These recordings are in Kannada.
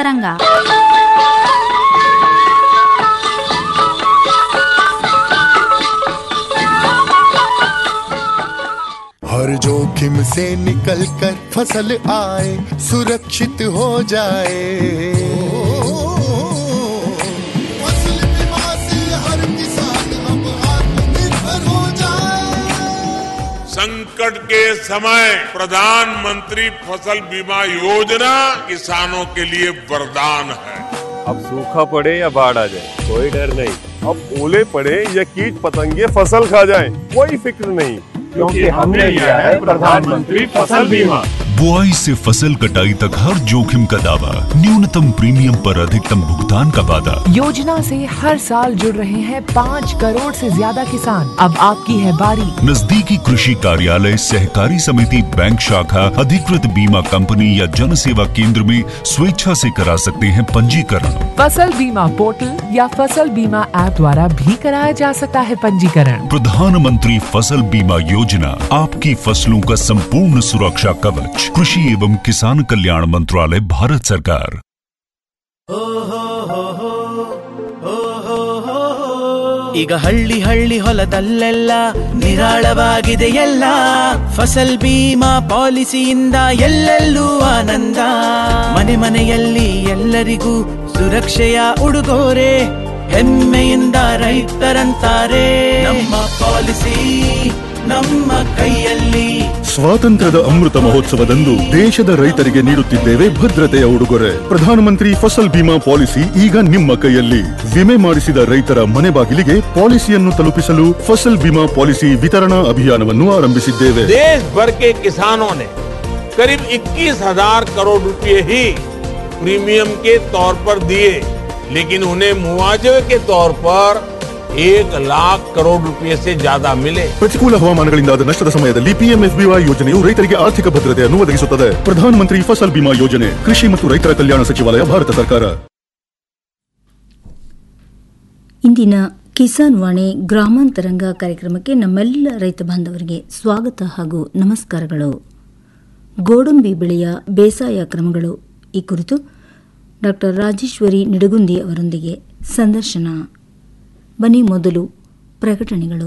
ತರಂಗ हर जोखिम से निकल कर फसल आए सुरक्षित हो जाए फसल बीमा से हर किसान अब आत्मनिर्भर हो जाए संकट के समय प्रधानमंत्री फसल बीमा योजना किसानों के लिए वरदान है अब सूखा पड़े या बाढ़ आ जाए कोई डर नहीं अब ओले पड़े या कीट पतंगे फसल खा जाए कोई फिक्र नहीं क्योंकि हमने लिया है प्रधानमंत्री फसल बीमा बुआई से फसल कटाई तक हर जोखिम का दावा न्यूनतम प्रीमियम पर अधिकतम भुगतान का वादा योजना से हर साल जुड़ रहे हैं पाँच करोड़ से ज्यादा किसान अब आपकी है बारी नजदीकी कृषि कार्यालय सहकारी समिति बैंक शाखा अधिकृत बीमा कंपनी या जन सेवा केंद्र में स्वेच्छा से करा सकते हैं पंजीकरण फसल बीमा पोर्टल या फसल बीमा ऐप द्वारा भी कराया जा सकता है पंजीकरण प्रधानमंत्री फसल बीमा योजना आपकी फसलों का संपूर्ण सुरक्षा कवच कृषि एवं किसान कल्याण मंत्रालय भारत सरकार ಈಗ ಹಳ್ಳಿ ಹಳ್ಳಿ ಹೊಲದಲ್ಲೆಲ್ಲ ನಿರಾಳವಾಗಿದೆ ಎಲ್ಲ ಫಸಲ್ ಬೀಮಾ ಪಾಲಿಸಿಯಿಂದ ಎಲ್ಲೆಲ್ಲೂ ಆನಂದ ಮನೆ ಮನೆಯಲ್ಲಿ ಎಲ್ಲರಿಗೂ ಸುರಕ್ಷೆಯ ಉಡುಗೊರೆ ಹೆಮ್ಮೆಯಿಂದ ರೈತರಂತಾರೆ ನಮ್ಮ ಪಾಲಿಸಿ ನಮ್ಮ ಕೈಯಲ್ಲಿ ಸ್ವಾತಂತ್ರ್ಯದ ಅಮೃತ ಮಹೋತ್ಸವದಂದು ದೇಶದ ರೈತರಿಗೆ ನೀಡುತ್ತಿದ್ದೇವೆ ಭದ್ರತೆಯ ಉಡುಗೊರೆ ಪ್ರಧಾನಮಂತ್ರಿ ಫಸಲ್ ಬಿಮಾ ಪಾಲಿಸಿ ಈಗ ನಿಮ್ಮ ಕೈಯಲ್ಲಿ ವಿಮೆ ಮಾಡಿಸಿದ ರೈತರ ಮನೆ ಬಾಗಿಲಿಗೆ ಪಾಲಿಸಿಯನ್ನು ತಲುಪಿಸಲು ಫಸಲ್ ಬಿಮಾ ಪಾಲಿಸಿ ವಿತರಣಾ ಅಭಿಯಾನವನ್ನು ಆರಂಭಿಸಿದ್ದೇವೆ देश भर के किसानों ने करीब 21,000 करोड़ रुपए ही प्रीमियम के तौर पर दिए लेकिन उन्हें मुआवजे के तौर पर एक लाख करोड़ रुपए से ज्यादा मिले ಪ್ರತಿಕೂಲ ಹವಾಮಾನಗಳಿಂದಾದ ನಷ್ಟದ ಸಮಯದಲ್ಲಿ ಪಿಎಂಎಫ್ಬಿವೈ ಯೋಜನೆಯು ರೈತರಿಗೆ ಆರ್ಥಿಕ ಭದ್ರತೆಯನ್ನು ಒದಗಿಸುತ್ತದೆ ಪ್ರಧಾನಮಂತ್ರಿ ಫಸಲ್ ಬಿಮಾ ಯೋಜನೆ ಕೃಷಿ ಮತ್ತು ರೈತರ ಕಲ್ಯಾಣ ಸಚಿವಾಲಯ ಭಾರತ ಸರ್ಕಾರ ಇಂದಿನ ಕಿಸಾನ್ ವಾಣಿ ಗ್ರಾಮಾಂತರಂಗ ಕಾರ್ಯಕ್ರಮಕ್ಕೆ ನಮ್ಮೆಲ್ಲ ರೈತ ಬಾಂಧವರಿಗೆ ಸ್ವಾಗತ ಹಾಗೂ ನಮಸ್ಕಾರಗಳು ಗೋಡಂಬಿ ಬೆಳೆಯ ಬೇಸಾಯ ಕ್ರಮಗಳು ಈ ಕುರಿತು ಡಾಕ್ಟರ್ ರಾಜೇಶ್ವರಿ ನಿಡಗುಂದಿ ಅವರೊಂದಿಗೆ ಸಂದರ್ಶನ ಬನ್ನಿ ಮೊದಲು ಪ್ರಕಟಣೆಗಳು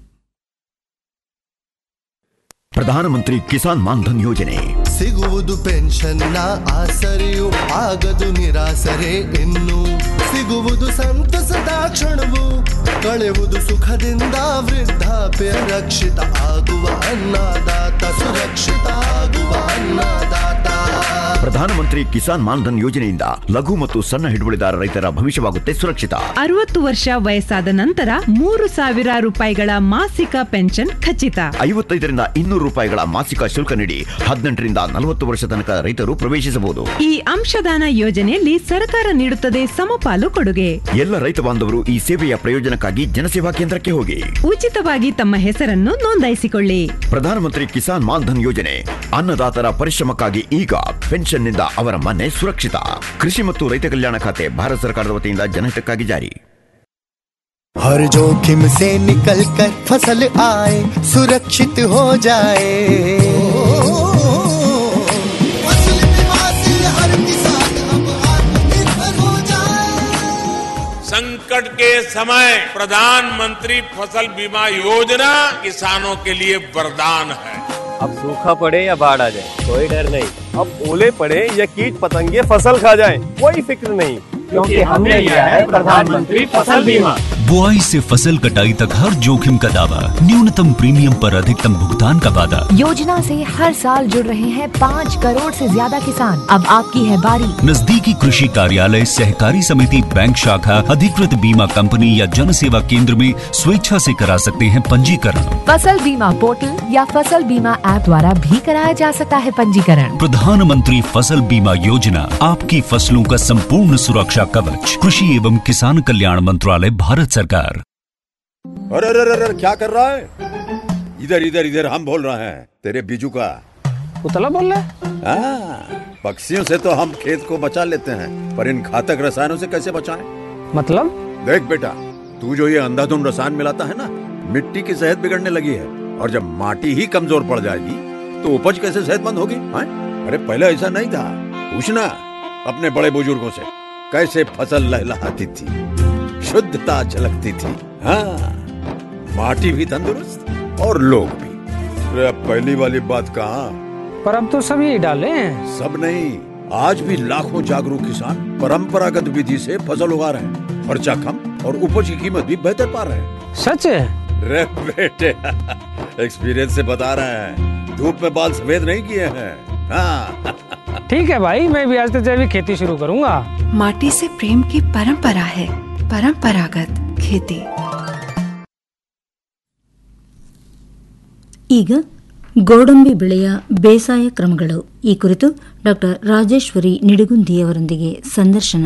ಪ್ರಧಾನಮಂತ್ರಿ ಕಿಸಾನ್ ಮಾನ್ಧನ್ ಯೋಜನೆ ಸಿಗುವುದು ಪೆನ್ಷನ್ನ ಆಸರೆಯು ಆಗದು ನಿರಾಸರೆ ಇನ್ನು ಸಿಗುವುದು ಸಂತಸದ ಕ್ಷಣವು ಕಳೆಯುವುದು ಸುಖದಿಂದ ವೃದ್ಧಾಪ್ಯ ರಕ್ಷಿತ ಆಗುವ ಅನ್ನದಾತ ಸುರಕ್ಷಿತ ಆಗುವ ಅನ್ನದಾತ ಪ್ರಧಾನಮಂತ್ರಿ ಕಿಸಾನ್ ಮಾನ್ಧನ್ ಯೋಜನೆಯಿಂದ ಲಘು ಮತ್ತು ಸಣ್ಣ ಹಿಡುವಳಿದಾರ ರೈತರ ಭವಿಷ್ಯವಾಗುತ್ತೆ ಸುರಕ್ಷಿತ ಅರವತ್ತು ವರ್ಷ ವಯಸ್ಸಾದ ನಂತರ ಮೂರು ಸಾವಿರ ರೂಪಾಯಿಗಳ ಮಾಸಿಕ ಪೆನ್ಷನ್ ಖಚಿತ ಐವತ್ತೈದರಿಂದ ಇನ್ನೂರು ರೂಪಾಯಿಗಳ ಮಾಸಿಕ ಶುಲ್ಕ ನೀಡಿ ಹದಿನೆಂಟರಿಂದ ನಲವತ್ತು ವರ್ಷ ತನಕ ರೈತರು ಪ್ರವೇಶಿಸಬಹುದು ಈ ಅಂಶದಾನ ಯೋಜನೆಯಲ್ಲಿ ಸರ್ಕಾರ ನೀಡುತ್ತದೆ ಸಮಪಾಲು ಕೊಡುಗೆ ಎಲ್ಲ ರೈತ ಬಾಂಧವರು ಈ ಸೇವೆಯ ಪ್ರಯೋಜನಕ್ಕಾಗಿ ಜನಸೇವಾ ಕೇಂದ್ರಕ್ಕೆ ಹೋಗಿ ಉಚಿತವಾಗಿ ತಮ್ಮ ಹೆಸರನ್ನು ನೋಂದಾಯಿಸಿಕೊಳ್ಳಿ ಪ್ರಧಾನಮಂತ್ರಿ ಕಿಸಾನ್ ಮಾನ್ಧನ್ ಯೋಜನೆ ಅನ್ನದಾತರ ಪರಿಶ್ರಮಕ್ಕಾಗಿ ಈಗ ಪೆನ್ಷನ್ನಿಂದ ಅವರ ಮನೆ ಸುರಕ್ಷಿತ ಕೃಷಿ ಮತ್ತು ರೈತ ಕಲ್ಯಾಣ ಖಾತೆ ಭಾರತ ಸರ್ಕಾರದ ವತಿಯಿಂದ ಜನಹಿತಕ್ಕಾಗಿ ಜಾರಿ हर जोखिम से निकल कर फसल आए सुरक्षित हो जाए फसल बीमा से हर किसान अब आत्मनिर्भर हो जाए संकट के समय प्रधानमंत्री फसल बीमा योजना किसानों के लिए वरदान है अब सूखा पड़े या बाढ़ आ जाए कोई डर नहीं अब ओले पड़े या कीट पतंगे फसल खा जाए कोई फिक्र नहीं क्योंकि हमने लिया है प्रधानमंत्री फसल बीमा बुआई से फसल कटाई तक हर जोखिम का दावा न्यूनतम प्रीमियम पर अधिकतम भुगतान का वादा योजना से हर साल जुड़ रहे हैं पाँच करोड़ से ज्यादा किसान अब आपकी है बारी नजदीकी कृषि कार्यालय सहकारी समिति बैंक शाखा अधिकृत बीमा कंपनी या जन सेवा केंद्र में स्वेच्छा से करा सकते हैं पंजीकरण फसल बीमा पोर्टल या फसल बीमा ऐप द्वारा भी कराया जा सकता है पंजीकरण प्रधानमंत्री फसल बीमा योजना आपकी फसलों का संपूर्ण सुरक्षा कवच कृषि एवं किसान कल्याण मंत्रालय भारत सरकार अरे अरे अरे अरे, क्या कर रहा है इधर इधर इधर हम बोल रहे हैं तेरे बीजू का उतला बोल रहा है हाँ, पक्षियों से तो हम खेत को बचा लेते हैं पर इन घातक रसायनों से कैसे बचाएं? मतलब देख बेटा तू जो ये अंधाधुंध रसायन मिलाता है ना मिट्टी की सेहत बिगड़ने लगी है और जब माटी ही कमजोर पड़ जाएगी तो उपज कैसे सेहतमंद होगी हाँ? अरे पहले ऐसा नहीं था पूछना अपने बड़े बुजुर्गों से कैसे फसल लहलहाती थी शुद्धता झलकती थी हाँ माटी भी तंदुरुस्त और लोग भी अरे अब पहली वाली बात कहाँ पर अब तो सब यही डाले हैं सब नहीं आज भी लाखों जागरूक किसान परंपरागत विधि से फसल उगा रहे हैं खर्चा कम और उपज की कीमत भी बेहतर पा रहे हैं सच है रे बेटे एक्सपीरियंस से बता रहे हैं धूप में बाल सफेद नहीं किए हैं हाँ ठीक है भाई मैं भी आज से जैविक खेती शुरू करूंगा माटी से प्रेम की परंपरा है परंपरागत खेती ಈಗ ಗೋಡಂಬಿ ಬೆಳೆಯ ಬೇಸಾಯ ಕ್ರಮಗಳು ಈ ಕುರಿತು ಡಾಕ್ಟರ್ ರಾಜೇಶ್ವರಿ ನಿಡಗುಂದಿಯವರೊಂದಿಗೆ ಸಂದರ್ಶನ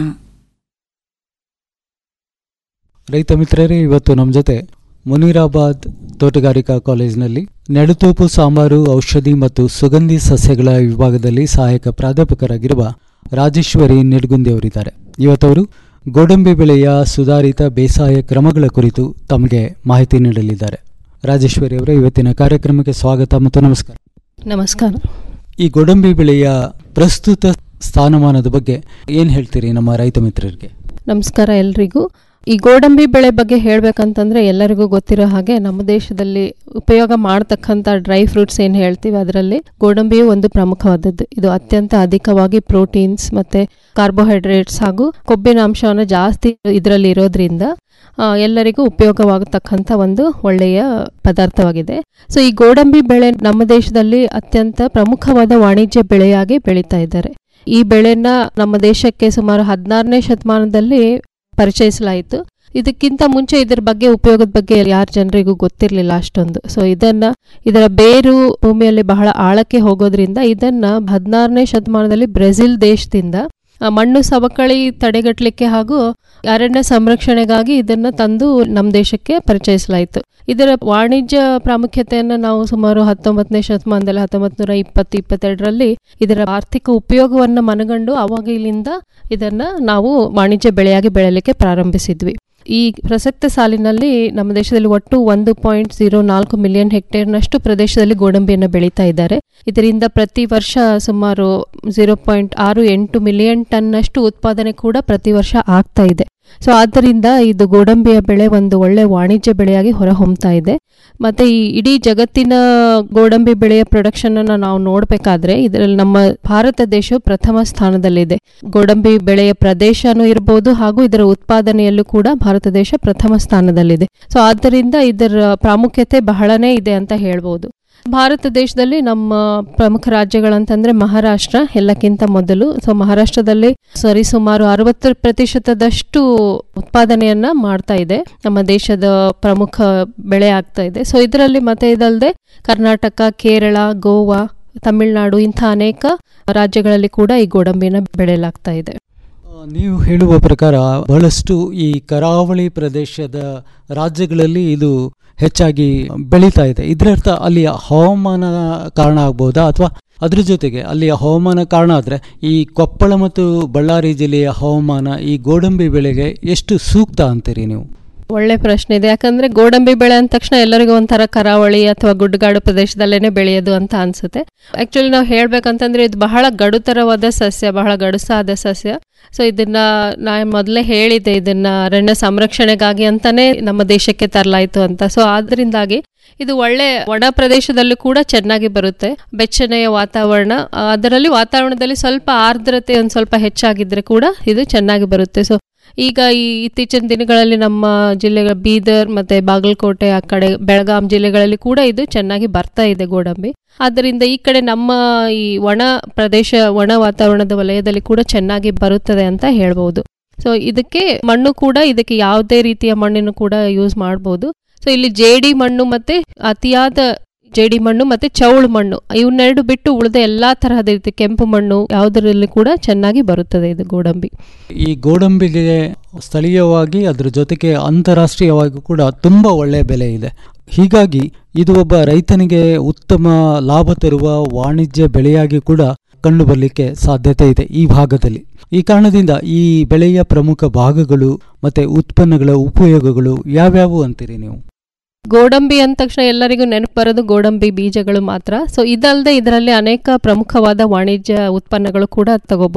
ರೈತ ಮಿತ್ರರೇ ಇವತ್ತು ನಮ್ಮ ಜೊತೆ ಮುನೀರಾಬಾದ್ ತೋಟಗಾರಿಕಾ ಕಾಲೇಜಿನಲ್ಲಿ ನೆಡುತೋಪು ಸಾಂಬಾರು ಔಷಧಿ ಮತ್ತು ಸುಗಂಧಿ ಸಸ್ಯಗಳ ವಿಭಾಗದಲ್ಲಿ ಸಹಾಯಕ ಪ್ರಾಧ್ಯಾಪಕರಾಗಿರುವ ರಾಜೇಶ್ವರಿ ನಿಡ್ಗುಂದಿ ಅವರಿದ್ದಾರೆ ಇವತ್ತವರು ಗೋಡಂಬಿ ಬೆಳೆಯ ಸುಧಾರಿತ ಬೇಸಾಯ ಕ್ರಮಗಳ ಕುರಿತು ತಮಗೆ ಮಾಹಿತಿ ನೀಡಲಿದ್ದಾರೆ ರಾಜೇಶ್ವರಿ ಅವರೇ ಇವತ್ತಿನ ಕಾರ್ಯಕ್ರಮಕ್ಕೆ ಸ್ವಾಗತ ಮತ್ತು ನಮಸ್ಕಾರ ನಮಸ್ಕಾರ ಈ ಗೋಡಂಬಿ ಬೆಳೆಯ ಪ್ರಸ್ತುತ ಸ್ಥಾನಮಾನದ ಬಗ್ಗೆ ಏನು ಹೇಳ್ತೀರಿ ನಮ್ಮ ರೈತ ಮಿತ್ರರಿಗೆ ನಮಸ್ಕಾರ ಎಲ್ರಿಗೂ ಈ ಗೋಡಂಬಿ ಬೆಳೆ ಬಗ್ಗೆ ಹೇಳಬೇಕಂತಂದ್ರೆ ಎಲ್ಲರಿಗೂ ಗೊತ್ತಿರೋ ಹಾಗೆ ನಮ್ಮ ದೇಶದಲ್ಲಿ ಉಪಯೋಗ ಮಾಡತಕ್ಕಂಥ ಡ್ರೈ ಫ್ರೂಟ್ಸ್ ಏನು ಹೇಳ್ತೀವಿ ಅದರಲ್ಲಿ ಗೋಡಂಬಿಯು ಒಂದು ಪ್ರಮುಖವಾದದ್ದು ಇದು ಅತ್ಯಂತ ಅಧಿಕವಾಗಿ ಪ್ರೋಟೀನ್ಸ್ ಮತ್ತೆ ಕಾರ್ಬೋಹೈಡ್ರೇಟ್ಸ್ ಹಾಗೂ ಕೊಬ್ಬಿನ ಅಂಶವನ್ನು ಜಾಸ್ತಿ ಇದರಲ್ಲಿ ಇರೋದ್ರಿಂದ ಆ, ಎಲ್ಲರಿಗೂ ಉಪಯೋಗವಾಗತಕ್ಕಂಥ ಒಂದು ಒಳ್ಳೆಯ ಪದಾರ್ಥವಾಗಿದೆ ಸೊ ಈ ಗೋಡಂಬಿ ಬೆಳೆ ನಮ್ಮ ದೇಶದಲ್ಲಿ ಅತ್ಯಂತ ಪ್ರಮುಖವಾದ ವಾಣಿಜ್ಯ ಬೆಳೆಯಾಗಿ ಬೆಳೀತಾ ಇದ್ದಾರೆ ಈ ಬೆಳೆನ ನಮ್ಮ ದೇಶಕ್ಕೆ ಸುಮಾರು ಹದಿನಾರನೇ ಶತಮಾನದಲ್ಲಿ ಪರಿಚಯಿಸಲಾಯಿತು ಇದಕ್ಕಿಂತ ಮುಂಚೆ ಇದರ ಬಗ್ಗೆ ಉಪಯೋಗದ ಬಗ್ಗೆ ಯಾರ ಜನರಿಗೂ ಗೊತ್ತಿರಲಿಲ್ಲ ಅಷ್ಟೊಂದು ಸೊ ಇದನ್ನ ಇದರ ಬೇರು ಭೂಮಿಯಲ್ಲಿ ಬಹಳ ಆಳಕ್ಕೆ ಹೋಗೋದ್ರಿಂದ ಇದನ್ನ ಹದಿನಾರನೇ ಶತಮಾನದಲ್ಲಿ ಬ್ರೆಜಿಲ್ ದೇಶದಿಂದ ಆ, ಮಣ್ಣು ಸವಕಳಿ ತಡೆಗಟ್ಟಲಿಕ್ಕೆ ಹಾಗೂ ಅರಣ್ಯ ಸಂರಕ್ಷಣೆಗಾಗಿ ಇದನ್ನ ತಂದು ನಮ್ಮ ದೇಶಕ್ಕೆ ಪರಿಚಯಿಸಲಾಯಿತು ಇದರ ವಾಣಿಜ್ಯ ಪ್ರಾಮುಖ್ಯತೆಯನ್ನು ನಾವು ಸುಮಾರು ಹತ್ತೊಂಬತ್ತನೇ ಶತಮಾನದಲ್ಲಿ ಹತ್ತೊಂಬತ್ತು ನೂರ ಇಪ್ಪತ್ತು ಇಪ್ಪತ್ತೆರಡರಲ್ಲಿ ಇದರ ಆರ್ಥಿಕ ಉಪಯೋಗವನ್ನು ಮನಗಂಡು ಅವಾಗಿಲಿಂದ ಇದನ್ನ ನಾವು ವಾಣಿಜ್ಯ ಬೆಳೆಯಾಗಿ ಬೆಳೆಯಲಿಕ್ಕೆ ಪ್ರಾರಂಭಿಸಿದ್ವಿ ಈ ಪ್ರಸಕ್ತ ಸಾಲಿನಲ್ಲಿ ನಮ್ಮ ದೇಶದಲ್ಲಿ ಒಟ್ಟು ಒಂದು ಪಾಯಿಂಟ್ ಜೀರೋ ನಾಲ್ಕು ಮಿಲಿಯನ್ ಹೆಕ್ಟೇರ್ನಷ್ಟು ಪ್ರದೇಶದಲ್ಲಿ ಗೋಡಂಬಿಯನ್ನು ಬೆಳೀತಾ ಇದ್ದಾರೆ ಇದರಿಂದ ಪ್ರತಿ ವರ್ಷ ಸುಮಾರು ಜೀರೋ ಪಾಯಿಂಟ್ ಆರು ಎಂಟು ಮಿಲಿಯನ್ ಟನ್ನಷ್ಟು ಉತ್ಪಾದನೆ ಕೂಡ ಪ್ರತಿ ವರ್ಷ ಆಗ್ತಾ ಇದೆ ಸೊ ಆದ್ದರಿಂದ ಇದು ಗೋಡಂಬಿಯ ಬೆಳೆ ಒಂದು ಒಳ್ಳೆ ವಾಣಿಜ್ಯ ಬೆಳೆಯಾಗಿ ಹೊರಹೊಮ್ತಾ ಇದೆ ಮತ್ತೆ ಈ ಇಡೀ ಜಗತ್ತಿನ ಗೋಡಂಬಿ ಬೆಳೆಯ ಪ್ರೊಡಕ್ಷನ್ ಅನ್ನ ನಾವು ನೋಡ್ಬೇಕಾದ್ರೆ ಇದರಲ್ಲಿ ನಮ್ಮ ಭಾರತ ದೇಶವು ಪ್ರಥಮ ಸ್ಥಾನದಲ್ಲಿದೆ ಗೋಡಂಬಿ ಬೆಳೆಯ ಪ್ರದೇಶನೂ ಇರಬಹುದು ಹಾಗೂ ಇದರ ಉತ್ಪಾದನೆಯಲ್ಲೂ ಕೂಡ ಭಾರತ ದೇಶ ಪ್ರಥಮ ಸ್ಥಾನದಲ್ಲಿದೆ ಸೊ ಆದ್ದರಿಂದ ಇದರ ಪ್ರಾಮುಖ್ಯತೆ ಬಹಳನೇ ಇದೆ ಅಂತ ಹೇಳ್ಬೋದು ಭಾರತ ದೇಶದಲ್ಲಿ ನಮ್ಮ ಪ್ರಮುಖ ರಾಜ್ಯಗಳಂತಂದ್ರೆ ಮಹಾರಾಷ್ಟ್ರ ಎಲ್ಲಕ್ಕಿಂತ ಮೊದಲು ಸೊ ಮಹಾರಾಷ್ಟ್ರದಲ್ಲಿ ಸರಿ ಸುಮಾರು ಅರವತ್ತು ಪ್ರತಿಶತದಷ್ಟು ಉತ್ಪಾದನೆಯನ್ನ ಮಾಡ್ತಾ ಇದೆ ನಮ್ಮ ದೇಶದ ಪ್ರಮುಖ ಬೆಳೆ ಆಗ್ತಾ ಇದೆ ಸೊ ಇದರಲ್ಲಿ ಮತ್ತೆ ಇದಲ್ಲದೆ ಕರ್ನಾಟಕ ಕೇರಳ ಗೋವಾ ತಮಿಳುನಾಡು ಇಂಥ ಅನೇಕ ರಾಜ್ಯಗಳಲ್ಲಿ ಕೂಡ ಈ ಗೋಡಂಬಿನ ಬೆಳೆಯಲಾಗ್ತಾ ಇದೆ ನೀವು ಹೇಳುವ ಪ್ರಕಾರ ಬಹಳಷ್ಟು ಈ ಕರಾವಳಿ ಪ್ರದೇಶದ ರಾಜ್ಯಗಳಲ್ಲಿ ಇದು ಹೆಚ್ಚಾಗಿ ಬೆಳೀತಾ ಇದೆ ಇದರರ್ಥ ಅಲ್ಲಿಯ ಹವಾಮಾನ ಕಾರಣ ಆಗ್ಬೋದಾ ಅಥವಾ ಅದ್ರ ಜೊತೆಗೆ ಅಲ್ಲಿಯ ಹವಾಮಾನ ಕಾರಣ ಆದರೆ ಈ ಕೊಪ್ಪಳ ಮತ್ತು ಬಳ್ಳಾರಿ ಜಿಲ್ಲೆಯ ಹವಾಮಾನ ಈ ಗೋಡಂಬಿ ಬೆಳೆಗೆ ಎಷ್ಟು ಸೂಕ್ತ ಅಂತೀರಿ ನೀವು ಒಳ್ಳೆ ಪ್ರಶ್ನೆ ಇದೆ ಯಾಕಂದ್ರೆ ಗೋಡಂಬಿ ಬೆಳೆ ಅಂದ ತಕ್ಷಣ ಎಲ್ಲರಿಗೂ ಒಂಥರ ಕರಾವಳಿ ಅಥವಾ ಗುಡ್ಡಗಾಡು ಪ್ರದೇಶದಲ್ಲೇನೆ ಬೆಳೆಯೋದು ಅಂತ ಅನ್ಸುತ್ತೆ ಆಕ್ಚುಲಿ ನಾವು ಹೇಳ್ಬೇಕಂತಂದ್ರೆ ಇದು ಬಹಳ ಗಡುತರವಾದ ಸಸ್ಯ ಬಹಳ ಗಡುಸಾದ ಸಸ್ಯ ಸೊ ಇದನ್ನ ನಾ ಮೊದಲೇ ಹೇಳಿದ್ದೆ ಇದನ್ನ ಅರಣ್ಯ ಸಂರಕ್ಷಣೆಗಾಗಿ ಅಂತಾನೆ ನಮ್ಮ ದೇಶಕ್ಕೆ ತರಲಾಯ್ತು ಅಂತ ಸೊ ಆದ್ರಿಂದಾಗಿ ಇದು ಒಳ್ಳೆ ಒಣ ಪ್ರದೇಶದಲ್ಲೂ ಕೂಡ ಚೆನ್ನಾಗಿ ಬರುತ್ತೆ ಬೆಚ್ಚನೆಯ ವಾತಾವರಣ ಆ, ಅದರಲ್ಲಿ ವಾತಾವರಣದಲ್ಲಿ ಸ್ವಲ್ಪ ಆರ್ದ್ರತೆ ಒಂದು ಸ್ವಲ್ಪ ಹೆಚ್ಚಾಗಿದ್ರೆ ಕೂಡ ಇದು ಚೆನ್ನಾಗಿ ಬರುತ್ತೆ ಸೊ ಈಗ ಈ ಇತ್ತೀಚಿನ ದಿನಗಳಲ್ಲಿ ನಮ್ಮ ಜಿಲ್ಲೆಗಳ ಬೀದರ್ ಮತ್ತೆ ಬಾಗಲಕೋಟೆ ಆ ಕಡೆ ಬೆಳಗಾಂ ಜಿಲ್ಲೆಗಳಲ್ಲಿ ಕೂಡ ಇದು ಚೆನ್ನಾಗಿ ಬರ್ತಾ ಇದೆ ಗೋಡಂಬಿ ಆದ್ದರಿಂದ ಈ ಕಡೆ ನಮ್ಮ ಈ ಒಣ ಪ್ರದೇಶ ಒಣ ವಾತಾವರಣದ ವಲಯದಲ್ಲಿ ಕೂಡ ಚೆನ್ನಾಗಿ ಬರುತ್ತದೆ ಅಂತ ಹೇಳ್ಬೋದು ಸೊ ಇದಕ್ಕೆ ಮಣ್ಣು ಕೂಡ ಇದಕ್ಕೆ ಯಾವುದೇ ರೀತಿಯ ಮಣ್ಣನ್ನು ಕೂಡ ಯೂಸ್ ಮಾಡ್ಬೋದು ಸೊ ಇಲ್ಲಿ ಜೇಡಿ ಮಣ್ಣು ಮತ್ತೆ ಅತಿಯಾದ ಜೇಡಿ ಮಣ್ಣು ಮತ್ತೆ ಚೌಳು ಮಣ್ಣು ಇವನ್ನೆರಡು ಬಿಟ್ಟು ಉಳಿದ ಎಲ್ಲಾ ತರಹದ ರೀತಿ ಕೆಂಪು ಮಣ್ಣು ಯಾವುದರಲ್ಲಿ ಕೂಡ ಚೆನ್ನಾಗಿ ಬರುತ್ತದೆ ಇದು ಗೋಡಂಬಿ ಈ ಗೋಡಂಬಿಗೆ ಸ್ಥಳೀಯವಾಗಿ ಅದರ ಜೊತೆಗೆ ಅಂತಾರಾಷ್ಟ್ರೀಯವಾಗಿ ಕೂಡ ತುಂಬ ಒಳ್ಳೆಯ ಬೆಲೆ ಇದೆ ಹೀಗಾಗಿ ಇದು ಒಬ್ಬ ರೈತನಿಗೆ ಉತ್ತಮ ಲಾಭ ತರುವ ವಾಣಿಜ್ಯ ಬೆಳೆಯಾಗಿ ಕೂಡ ಕಂಡುಬರಲಿಕ್ಕೆ ಸಾಧ್ಯತೆ ಇದೆ ಈ ಭಾಗದಲ್ಲಿ ಈ ಕಾರಣದಿಂದ ಈ ಬೆಳೆಯ ಪ್ರಮುಖ ಭಾಗಗಳು ಮತ್ತೆ ಉತ್ಪನ್ನಗಳ ಉಪಯೋಗಗಳು ಯಾವ್ಯಾವು ಅಂತೀರಿ ನೀವು ಗೋಡಂಬಿ ಅಂದ ತಕ್ಷಣ ಎಲ್ಲರಿಗೂ ನೆನಪು ಬರೋದು ಗೋಡಂಬಿ ಬೀಜಗಳು ಮಾತ್ರ ಸೊ ಇದಲ್ಲದೆ ಇದರಲ್ಲಿ ಅನೇಕ ಪ್ರಮುಖವಾದ ವಾಣಿಜ್ಯ ಉತ್ಪನ್ನಗಳು ಕೂಡ ತಗೋಬಹುದು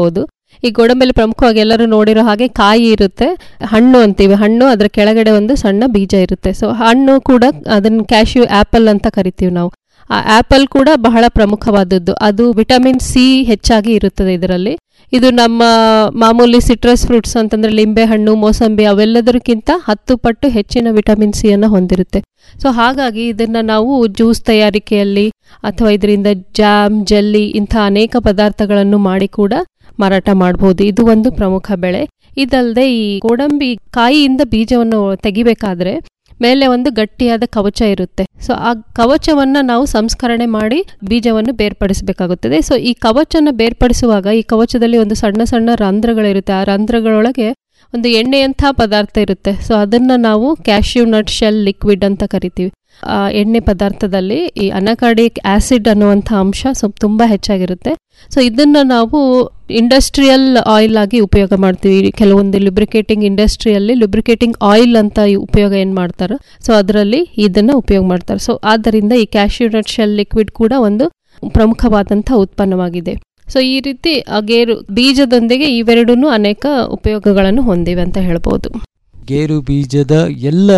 ಈ ಗೋಡಂಬಿಯಲ್ಲಿ ಪ್ರಮುಖವಾಗಿ ಎಲ್ಲರೂ ನೋಡಿರೋ ಹಾಗೆ ಕಾಯಿ ಇರುತ್ತೆ ಹಣ್ಣು ಅಂತೀವಿ ಹಣ್ಣು ಅದರ ಕೆಳಗಡೆ ಒಂದು ಸಣ್ಣ ಬೀಜ ಇರುತ್ತೆ ಸೊ ಹಣ್ಣು ಕೂಡ ಅದನ್ನ ಕ್ಯಾಶ್ಯೂ ಆ್ಯಪಲ್ ಅಂತ ಕರಿತೀವಿ ನಾವು ಆ ಆ್ಯಪಲ್ ಕೂಡ ಬಹಳ ಪ್ರಮುಖವಾದದ್ದು ಅದು ವಿಟಮಿನ್ ಸಿ ಹೆಚ್ಚಾಗಿ ಇರುತ್ತದೆ ಇದರಲ್ಲಿ ಇದು ನಮ್ಮ ಮಾಮೂಲಿ ಸಿಟ್ರಸ್ ಫ್ರೂಟ್ಸ್ ಅಂತಂದ್ರೆ ಲಿಂಬೆ ಹಣ್ಣು ಮೋಸಂಬಿ ಅವೆಲ್ಲದಕ್ಕಿಂತ ಹತ್ತು ಪಟ್ಟು ಹೆಚ್ಚಿನ ವಿಟಮಿನ್ ಸಿ ಅನ್ನು ಹೊಂದಿರುತ್ತೆ ಸೊ ಹಾಗಾಗಿ ಇದನ್ನ ನಾವು ಜ್ಯೂಸ್ ತಯಾರಿಕೆಯಲ್ಲಿ ಅಥವಾ ಇದರಿಂದ ಜಾಮ್ ಜೆಲ್ಲಿ ಇಂಥ ಅನೇಕ ಪದಾರ್ಥಗಳನ್ನು ಮಾಡಿ ಕೂಡ ಮಾರಾಟ ಮಾಡಬಹುದು ಇದು ಒಂದು ಪ್ರಮುಖ ಬೆಳೆ ಇದಲ್ಲದೆ ಈ ಗೋಡಂಬಿ ಕಾಯಿಯಿಂದ ಬೀಜವನ್ನು ತೆಗಿಬೇಕಾದ್ರೆ ಮೇಲೆ ಒಂದು ಗಟ್ಟಿಯಾದ ಕವಚ ಇರುತ್ತೆ ಸೊ ಆ ಕವಚವನ್ನ ನಾವು ಸಂಸ್ಕರಣೆ ಮಾಡಿ ಬೀಜವನ್ನು ಬೇರ್ಪಡಿಸಬೇಕಾಗುತ್ತದೆ ಸೊ ಈ ಕವಚನ ಬೇರ್ಪಡಿಸುವಾಗ ಈ ಕವಚದಲ್ಲಿ ಒಂದು ಸಣ್ಣ ಸಣ್ಣ ರಂಧ್ರಗಳಿರುತ್ತೆ ಆ ರಂಧ್ರಗಳೊಳಗೆ ಒಂದು ಎಣ್ಣೆಯಂಥ ಪದಾರ್ಥ ಇರುತ್ತೆ ಸೊ ಅದನ್ನ ನಾವು ಕ್ಯಾಶ್ಯೂ ನಟ್ ಶೆಲ್ ಲಿಕ್ವಿಡ್ ಅಂತ ಕರಿತೀವಿ ಆ ಎಣ್ಣೆ ಪದಾರ್ಥದಲ್ಲಿ ಈ ಅನಕಾರ್ಡಿಕ್ ಆಸಿಡ್ ಅನ್ನುವಂಥ ಅಂಶ ಸ್ವಲ್ಪ ತುಂಬ ಹೆಚ್ಚಾಗಿರುತ್ತೆ ಸೊ ಇದನ್ನ ನಾವು ಇಂಡಸ್ಟ್ರಿಯಲ್ ಆಯಿಲ್ ಆಗಿ ಉಪಯೋಗ ಮಾಡ್ತೀವಿ ಕೆಲವೊಂದು ಲುಬ್ರಿಕೇಟಿಂಗ್ ಇಂಡಸ್ಟ್ರಿಯಲ್ಲಿ ಲುಬ್ರಿಕೇಟಿಂಗ್ ಆಯಿಲ್ ಅಂತ ಈ ಉಪಯೋಗ ಏನು ಮಾಡ್ತಾರೆ ಸೊ ಅದರಲ್ಲಿ ಇದನ್ನ ಉಪಯೋಗ ಮಾಡ್ತಾರೆ ಸೊ ಆದ್ದರಿಂದ ಈ ಕ್ಯಾಶ್ಯೂ ನಟ್ ಶೆಲ್ ಲಿಕ್ವಿಡ್ ಕೂಡ ಒಂದು ಪ್ರಮುಖವಾದಂಥ ಉತ್ಪನ್ನವಾಗಿದೆ ಸೊ ಈ ರೀತಿ ಆ ಗೇರು ಬೀಜದೊಂದಿಗೆ ಇವೆರಡೂ ಅನೇಕ ಉಪಯೋಗಗಳನ್ನು ಹೊಂದಿವೆ ಅಂತ ಹೇಳ್ಬೋದು ಗೇರು ಬೀಜದ ಎಲ್ಲ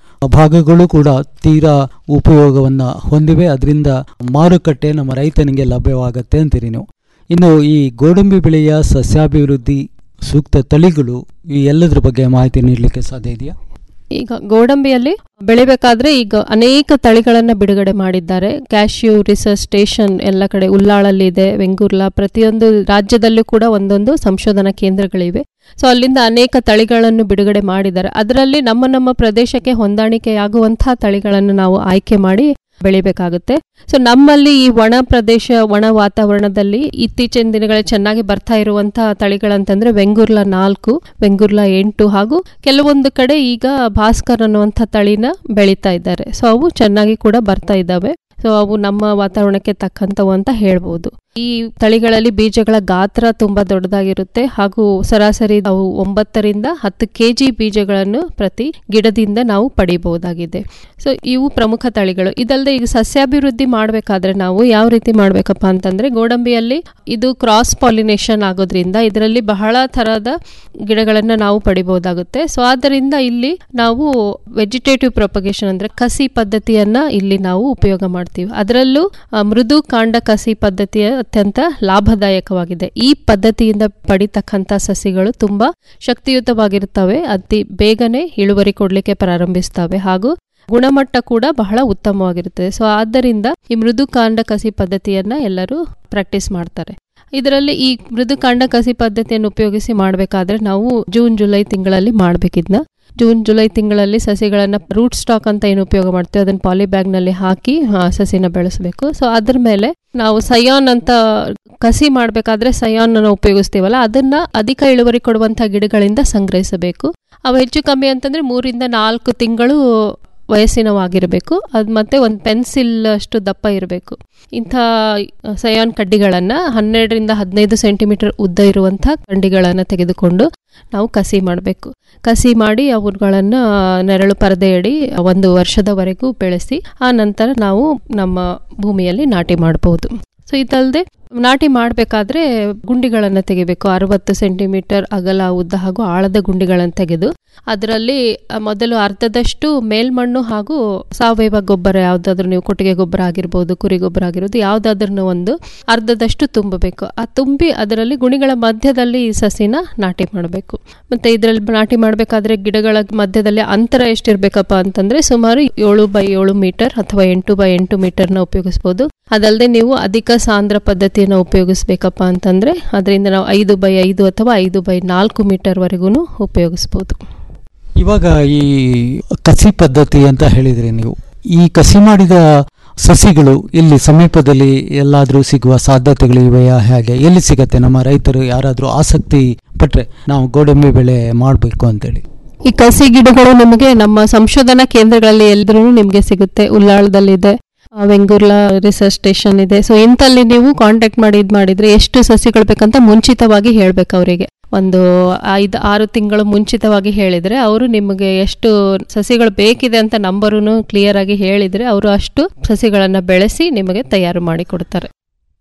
ಭಾಗಗಳು ಕೂಡ ತೀರಾ ಉಪಯೋಗವನ್ನ ಹೊಂದಿವೆ ಅದರಿಂದ ಮಾರುಕಟ್ಟೆ ನಮ್ಮ ರೈತನಿಗೆ ಲಭ್ಯವಾಗತ್ತೆ ಅಂತೀರಿ ನೀವು ಇನ್ನು ಈ ಗೋಡಂಬಿ ಬೆಳೆಯ ಸಸ್ಯಾಭಿವೃದ್ಧಿ ಸೂಕ್ತ ತಳಿಗಳು ಈ ಎಲ್ಲದರ ಬಗ್ಗೆ ಮಾಹಿತಿ ನೀಡಲಿಕ್ಕೆ ಸಾಧ್ಯ ಇದೆಯಾ ಈಗ ಗೋಡಂಬಿಯಲ್ಲಿ ಬೆಳಿಬೇಕಾದ್ರೆ ಈಗ ಅನೇಕ ತಳಿಗಳನ್ನ ಬಿಡುಗಡೆ ಮಾಡಿದ್ದಾರೆ ಕ್ಯಾಶ್ಯೂ ರಿಸರ್ಚ್ ಸ್ಟೇಷನ್ ಎಲ್ಲ ಕಡೆ ಉಲ್ಲಾಳಲ್ಲಿ ಇದೆ ವೆಂಗುರ್ಲಾ ಪ್ರತಿಯೊಂದು ರಾಜ್ಯದಲ್ಲೂ ಕೂಡ ಒಂದೊಂದು ಸಂಶೋಧನಾ ಕೇಂದ್ರಗಳಿವೆ ಸೊ ಅಲ್ಲಿಂದ ಅನೇಕ ತಳಿಗಳನ್ನು ಬಿಡುಗಡೆ ಮಾಡಿದ್ದಾರೆ ಅದರಲ್ಲಿ ನಮ್ಮ ನಮ್ಮ ಪ್ರದೇಶಕ್ಕೆ ಹೊಂದಾಣಿಕೆಯಾಗುವಂತಹ ತಳಿಗಳನ್ನು ನಾವು ಆಯ್ಕೆ ಮಾಡಿ ಬೆಳಿಬೇಕಾಗುತ್ತೆ ಸೊ ನಮ್ಮಲ್ಲಿ ಈ ಒಣ ಪ್ರದೇಶ ಒಣ ವಾತಾವರಣದಲ್ಲಿ ಇತ್ತೀಚಿನ ದಿನಗಳಲ್ಲಿ ಚೆನ್ನಾಗಿ ಬರ್ತಾ ಇರುವಂತಹ ತಳಿಗಳಂತಂದ್ರೆ ವೆಂಗುರ್ಲಾ ನಾಲ್ಕು ವೆಂಗುರ್ಲಾ ಎಂಟು ಹಾಗೂ ಕೆಲವೊಂದು ಕಡೆ ಈಗ ಭಾಸ್ಕರ್ ಅನ್ನುವಂಥ ತಳಿನ ಬೆಳೀತಾ ಇದ್ದಾರೆ ಸೊ ಅವು ಚೆನ್ನಾಗಿ ಕೂಡ ಬರ್ತಾ ಇದ್ದಾವೆ ಸೊ ಅವು ನಮ್ಮ ವಾತಾವರಣಕ್ಕೆ ತಕ್ಕಂಥವು ಅಂತ ಹೇಳ್ಬೋದು ಈ ತಳಿಗಳಲ್ಲಿ ಬೀಜಗಳ ಗಾತ್ರ ತುಂಬಾ ದೊಡ್ಡದಾಗಿರುತ್ತೆ ಹಾಗೂ ಸರಾಸರಿ ಅವು ಒಂಬತ್ತರಿಂದ ಹತ್ತು ಕೆ ಜಿ ಬೀಜಗಳನ್ನು ಪ್ರತಿ ಗಿಡದಿಂದ ನಾವು ಪಡಿಬಹುದಾಗಿದೆ ಸೊ ಇವು ಪ್ರಮುಖ ತಳಿಗಳು ಇದಲ್ಲದೆ ಈಗ ಸಸ್ಯಾಭಿವೃದ್ಧಿ ಮಾಡಬೇಕಾದ್ರೆ ನಾವು ಯಾವ ರೀತಿ ಮಾಡಬೇಕಪ್ಪ ಅಂತಂದ್ರೆ ಗೋಡಂಬಿಯಲ್ಲಿ ಇದು ಕ್ರಾಸ್ ಪಾಲಿನೇಷನ್ ಆಗೋದ್ರಿಂದ ಇದರಲ್ಲಿ ಬಹಳ ತರಹದ ಗಿಡಗಳನ್ನು ನಾವು ಪಡಿಬಹುದಾಗುತ್ತೆ ಸೊ ಆದ್ದರಿಂದ ಇಲ್ಲಿ ನಾವು ವೆಜಿಟೇಟಿವ್ ಪ್ರೊಪಗೇಷನ್ ಅಂದ್ರೆ ಕಸಿ ಪದ್ಧತಿಯನ್ನ ಇಲ್ಲಿ ನಾವು ಉಪಯೋಗ ಮಾಡ್ತೀವಿ ಅದರಲ್ಲೂ ಆ, ಮೃದು ಕಾಂಡ ಕಸಿ ಪದ್ಧತಿಯ ಅತ್ಯಂತ ಲಾಭದಾಯಕವಾಗಿದೆ ಈ ಪದ್ಧತಿಯಿಂದ ಪಡಿತಕ್ಕಂಥ ಸಸಿಗಳು ತುಂಬಾ ಶಕ್ತಿಯುತವಾಗಿರುತ್ತವೆ ಅತಿ ಬೇಗನೆ ಇಳುವರಿ ಕೊಡ್ಲಿಕ್ಕೆ ಪ್ರಾರಂಭಿಸ್ತವೆ ಹಾಗೂ ಗುಣಮಟ್ಟ ಕೂಡ ಬಹಳ ಉತ್ತಮವಾಗಿರುತ್ತದೆ ಸೊ ಆದ್ದರಿಂದ ಈ ಮೃದು ಕಾಂಡ ಕಸಿ ಪದ್ಧತಿಯನ್ನ ಎಲ್ಲರೂ ಪ್ರಾಕ್ಟೀಸ್ ಮಾಡ್ತಾರೆ ಇದರಲ್ಲಿ ಈ ಮೃದು ಕಾಂಡ ಕಸಿ ಪದ್ಧತಿಯನ್ನು ಉಪಯೋಗಿಸಿ ಮಾಡಬೇಕಾದ್ರೆ ನಾವು ಜೂನ್ ಜುಲೈ ತಿಂಗಳಲ್ಲಿ ಮಾಡಬೇಕಿದ್ನ ಜೂನ್ ಜುಲೈ ತಿಂಗಳಲ್ಲಿ ಸಸಿಗಳನ್ನ ರೂಟ್ ಸ್ಟಾಕ್ ಅಂತ ಏನು ಉಪಯೋಗ ಮಾಡ್ತೀವಿ ಅದನ್ನ ಪಾಲಿ ನಲ್ಲಿ ಹಾಕಿ ಆ, ಸಸಿನ ಬೆಳೆಸಬೇಕು ಸೊ ಅದ್ರ ಮೇಲೆ ನಾವು ಸಯಾನ್ ಅಂತ ಕಸಿ ಮಾಡಬೇಕಾದ್ರೆ ಸಯಾನ್ ಅನ್ನು ಉಪಯೋಗಿಸ್ತೀವಲ್ಲ ಅದನ್ನ ಅಧಿಕ ಇಳುವರಿ ಕೊಡುವಂತಹ ಗಿಡಗಳಿಂದ ಸಂಗ್ರಹಿಸಬೇಕು ಅವು ಹೆಚ್ಚು ಕಮ್ಮಿ ಅಂತಂದ್ರೆ ಮೂರಿಂದ ನಾಲ್ಕು ತಿಂಗಳು ವಯಸ್ಸಿನವಾಗಿರಬೇಕು ಅದು ಮತ್ತೆ ಒಂದು ಪೆನ್ಸಿಲ್ ಅಷ್ಟು ದಪ್ಪ ಇರಬೇಕು ಇಂಥ ಸಯಾನ್ ಕಡ್ಡಿಗಳನ್ನು ಹನ್ನೆರಡರಿಂದ ಹದಿನೈದು ಸೆಂಟಿಮೀಟರ್ ಉದ್ದ ಇರುವಂಥ ಕಡ್ಡಿಗಳನ್ನು ತೆಗೆದುಕೊಂಡು ನಾವು ಕಸಿ ಮಾಡಬೇಕು ಕಸಿ ಮಾಡಿ ಅವುಗಳನ್ನು ನೆರಳು ಪರದೆಯಡಿ ಒಂದು ವರ್ಷದವರೆಗೂ ಬೆಳೆಸಿ ಆ ನಂತರ ನಾವು ನಮ್ಮ ಭೂಮಿಯಲ್ಲಿ ನಾಟಿ ಮಾಡಬಹುದು ಸೊ ಇದಲ್ಲದೆ ನಾಟಿ ಮಾಡಬೇಕಾದ್ರೆ ಗುಂಡಿಗಳನ್ನು ತೆಗಿಬೇಕು ಅರವತ್ತು ಸೆಂಟಿಮೀಟರ್ ಅಗಲ ಉದ್ದ ಹಾಗೂ ಆಳದ ಗುಂಡಿಗಳನ್ನು ತೆಗೆದು ಅದರಲ್ಲಿ ಆ, ಮೊದಲು ಅರ್ಧದಷ್ಟು ಮೇಲ್ಮಣ್ಣು ಹಾಗೂ ಸಾವಯವ ಗೊಬ್ಬರ ಯಾವುದಾದ್ರೂ ನೀವು ಕೊಟ್ಟಿಗೆ ಗೊಬ್ಬರ ಆಗಿರ್ಬೋದು ಕುರಿ ಗೊಬ್ಬರ ಆಗಿರ್ಬೋದು ಯಾವುದಾದ್ರೂ ಒಂದು ಅರ್ಧದಷ್ಟು ತುಂಬಬೇಕು ಆ ತುಂಬಿ ಅದರಲ್ಲಿ ಗುಣಿಗಳ ಮಧ್ಯದಲ್ಲಿ ಈ ಸಸಿನ ನಾಟಿ ಮಾಡಬೇಕು ಮತ್ತೆ ಇದರಲ್ಲಿ ನಾಟಿ ಮಾಡಬೇಕಾದ್ರೆ ಗಿಡಗಳ ಮಧ್ಯದಲ್ಲಿ ಅಂತರ ಎಷ್ಟಿರ್ಬೇಕಪ್ಪ ಅಂತಂದ್ರೆ ಸುಮಾರು ಏಳು ಬೈ ಏಳು ಮೀಟರ್ ಅಥವಾ ಎಂಟು ಬೈ ಎಂಟು ಮೀಟರ್ನ ಉಪಯೋಗಿಸ್ಬೋದು ಅದಲ್ಲದೆ ನೀವು ಅಧಿಕ ಸಾಂದ್ರ ಪದ್ಧತಿಯನ್ನು ಉಪಯೋಗಿಸ್ಬೇಕಪ್ಪ ಅಂತಂದ್ರೆ ಅದರಿಂದ ನಾವು ಐದು ಬೈ ಐದು ಅಥವಾ ಐದು ಬೈ ನಾಲ್ಕು ಮೀಟರ್ವರೆಗೂ ಉಪಯೋಗಿಸ್ಬೋದು ಇವಾಗ ಈ ಕಸಿ ಪದ್ಧತಿ ಅಂತ ಹೇಳಿದ್ರಿ ನೀವು ಈ ಕಸಿ ಮಾಡಿದ ಸಸಿಗಳು ಇಲ್ಲಿ ಸಮೀಪದಲ್ಲಿ ಎಲ್ಲಾದ್ರೂ ಸಿಗುವ ಸಾಧ್ಯತೆಗಳು ಇವೆಯಾ ಹೇಗೆ ಎಲ್ಲಿ ಸಿಗತ್ತೆ ನಮ್ಮ ರೈತರು ಯಾರಾದ್ರೂ ಆಸಕ್ತಿ ಪಟ್ರೆ ನಾವು ಗೋಡಂಬಿ ಬೆಳೆ ಮಾಡಬೇಕು ಅಂತೇಳಿ ಈ ಕಸಿ ಗಿಡಗಳು ನಿಮಗೆ ನಮ್ಮ ಸಂಶೋಧನಾ ಕೇಂದ್ರಗಳಲ್ಲಿ ಎಲ್ದ್ರೂ ನಿಮಗೆ ಸಿಗುತ್ತೆ ಉಲ್ಲಾಳದಲ್ಲಿದೆ ಆ, ವೆಂಗುರ್ಲಾ ರಿಸರ್ಚ್ ಸ್ಟೇಷನ್ ಇದೆ ಸೊ ಇಂಥಲ್ಲಿ ನೀವು ಕಾಂಟ್ಯಾಕ್ಟ್ ಮಾಡಿ ಇದು ಮಾಡಿದ್ರೆ ಎಷ್ಟು ಸಸಿಗಳು ಬೇಕಂತ ಮುಂಚಿತವಾಗಿ ಹೇಳ್ಬೇಕು ಅವರಿಗೆ ಒಂದು ಐದು ಆರು ತಿಂಗಳು ಮುಂಚಿತವಾಗಿ ಹೇಳಿದ್ರೆ ಅವರು ನಿಮಗೆ ಎಷ್ಟು ಸಸಿಗಳು ಬೇಕಿದೆ ಅಂತ ನಂಬರುನು ಕ್ಲಿಯರ್ ಆಗಿ ಹೇಳಿದ್ರೆ ಅವರು ಅಷ್ಟು ಸಸಿಗಳನ್ನ ಬೆಳೆಸಿ ನಿಮಗೆ ತಯಾರು ಮಾಡಿ ಕೊಡ್ತಾರೆ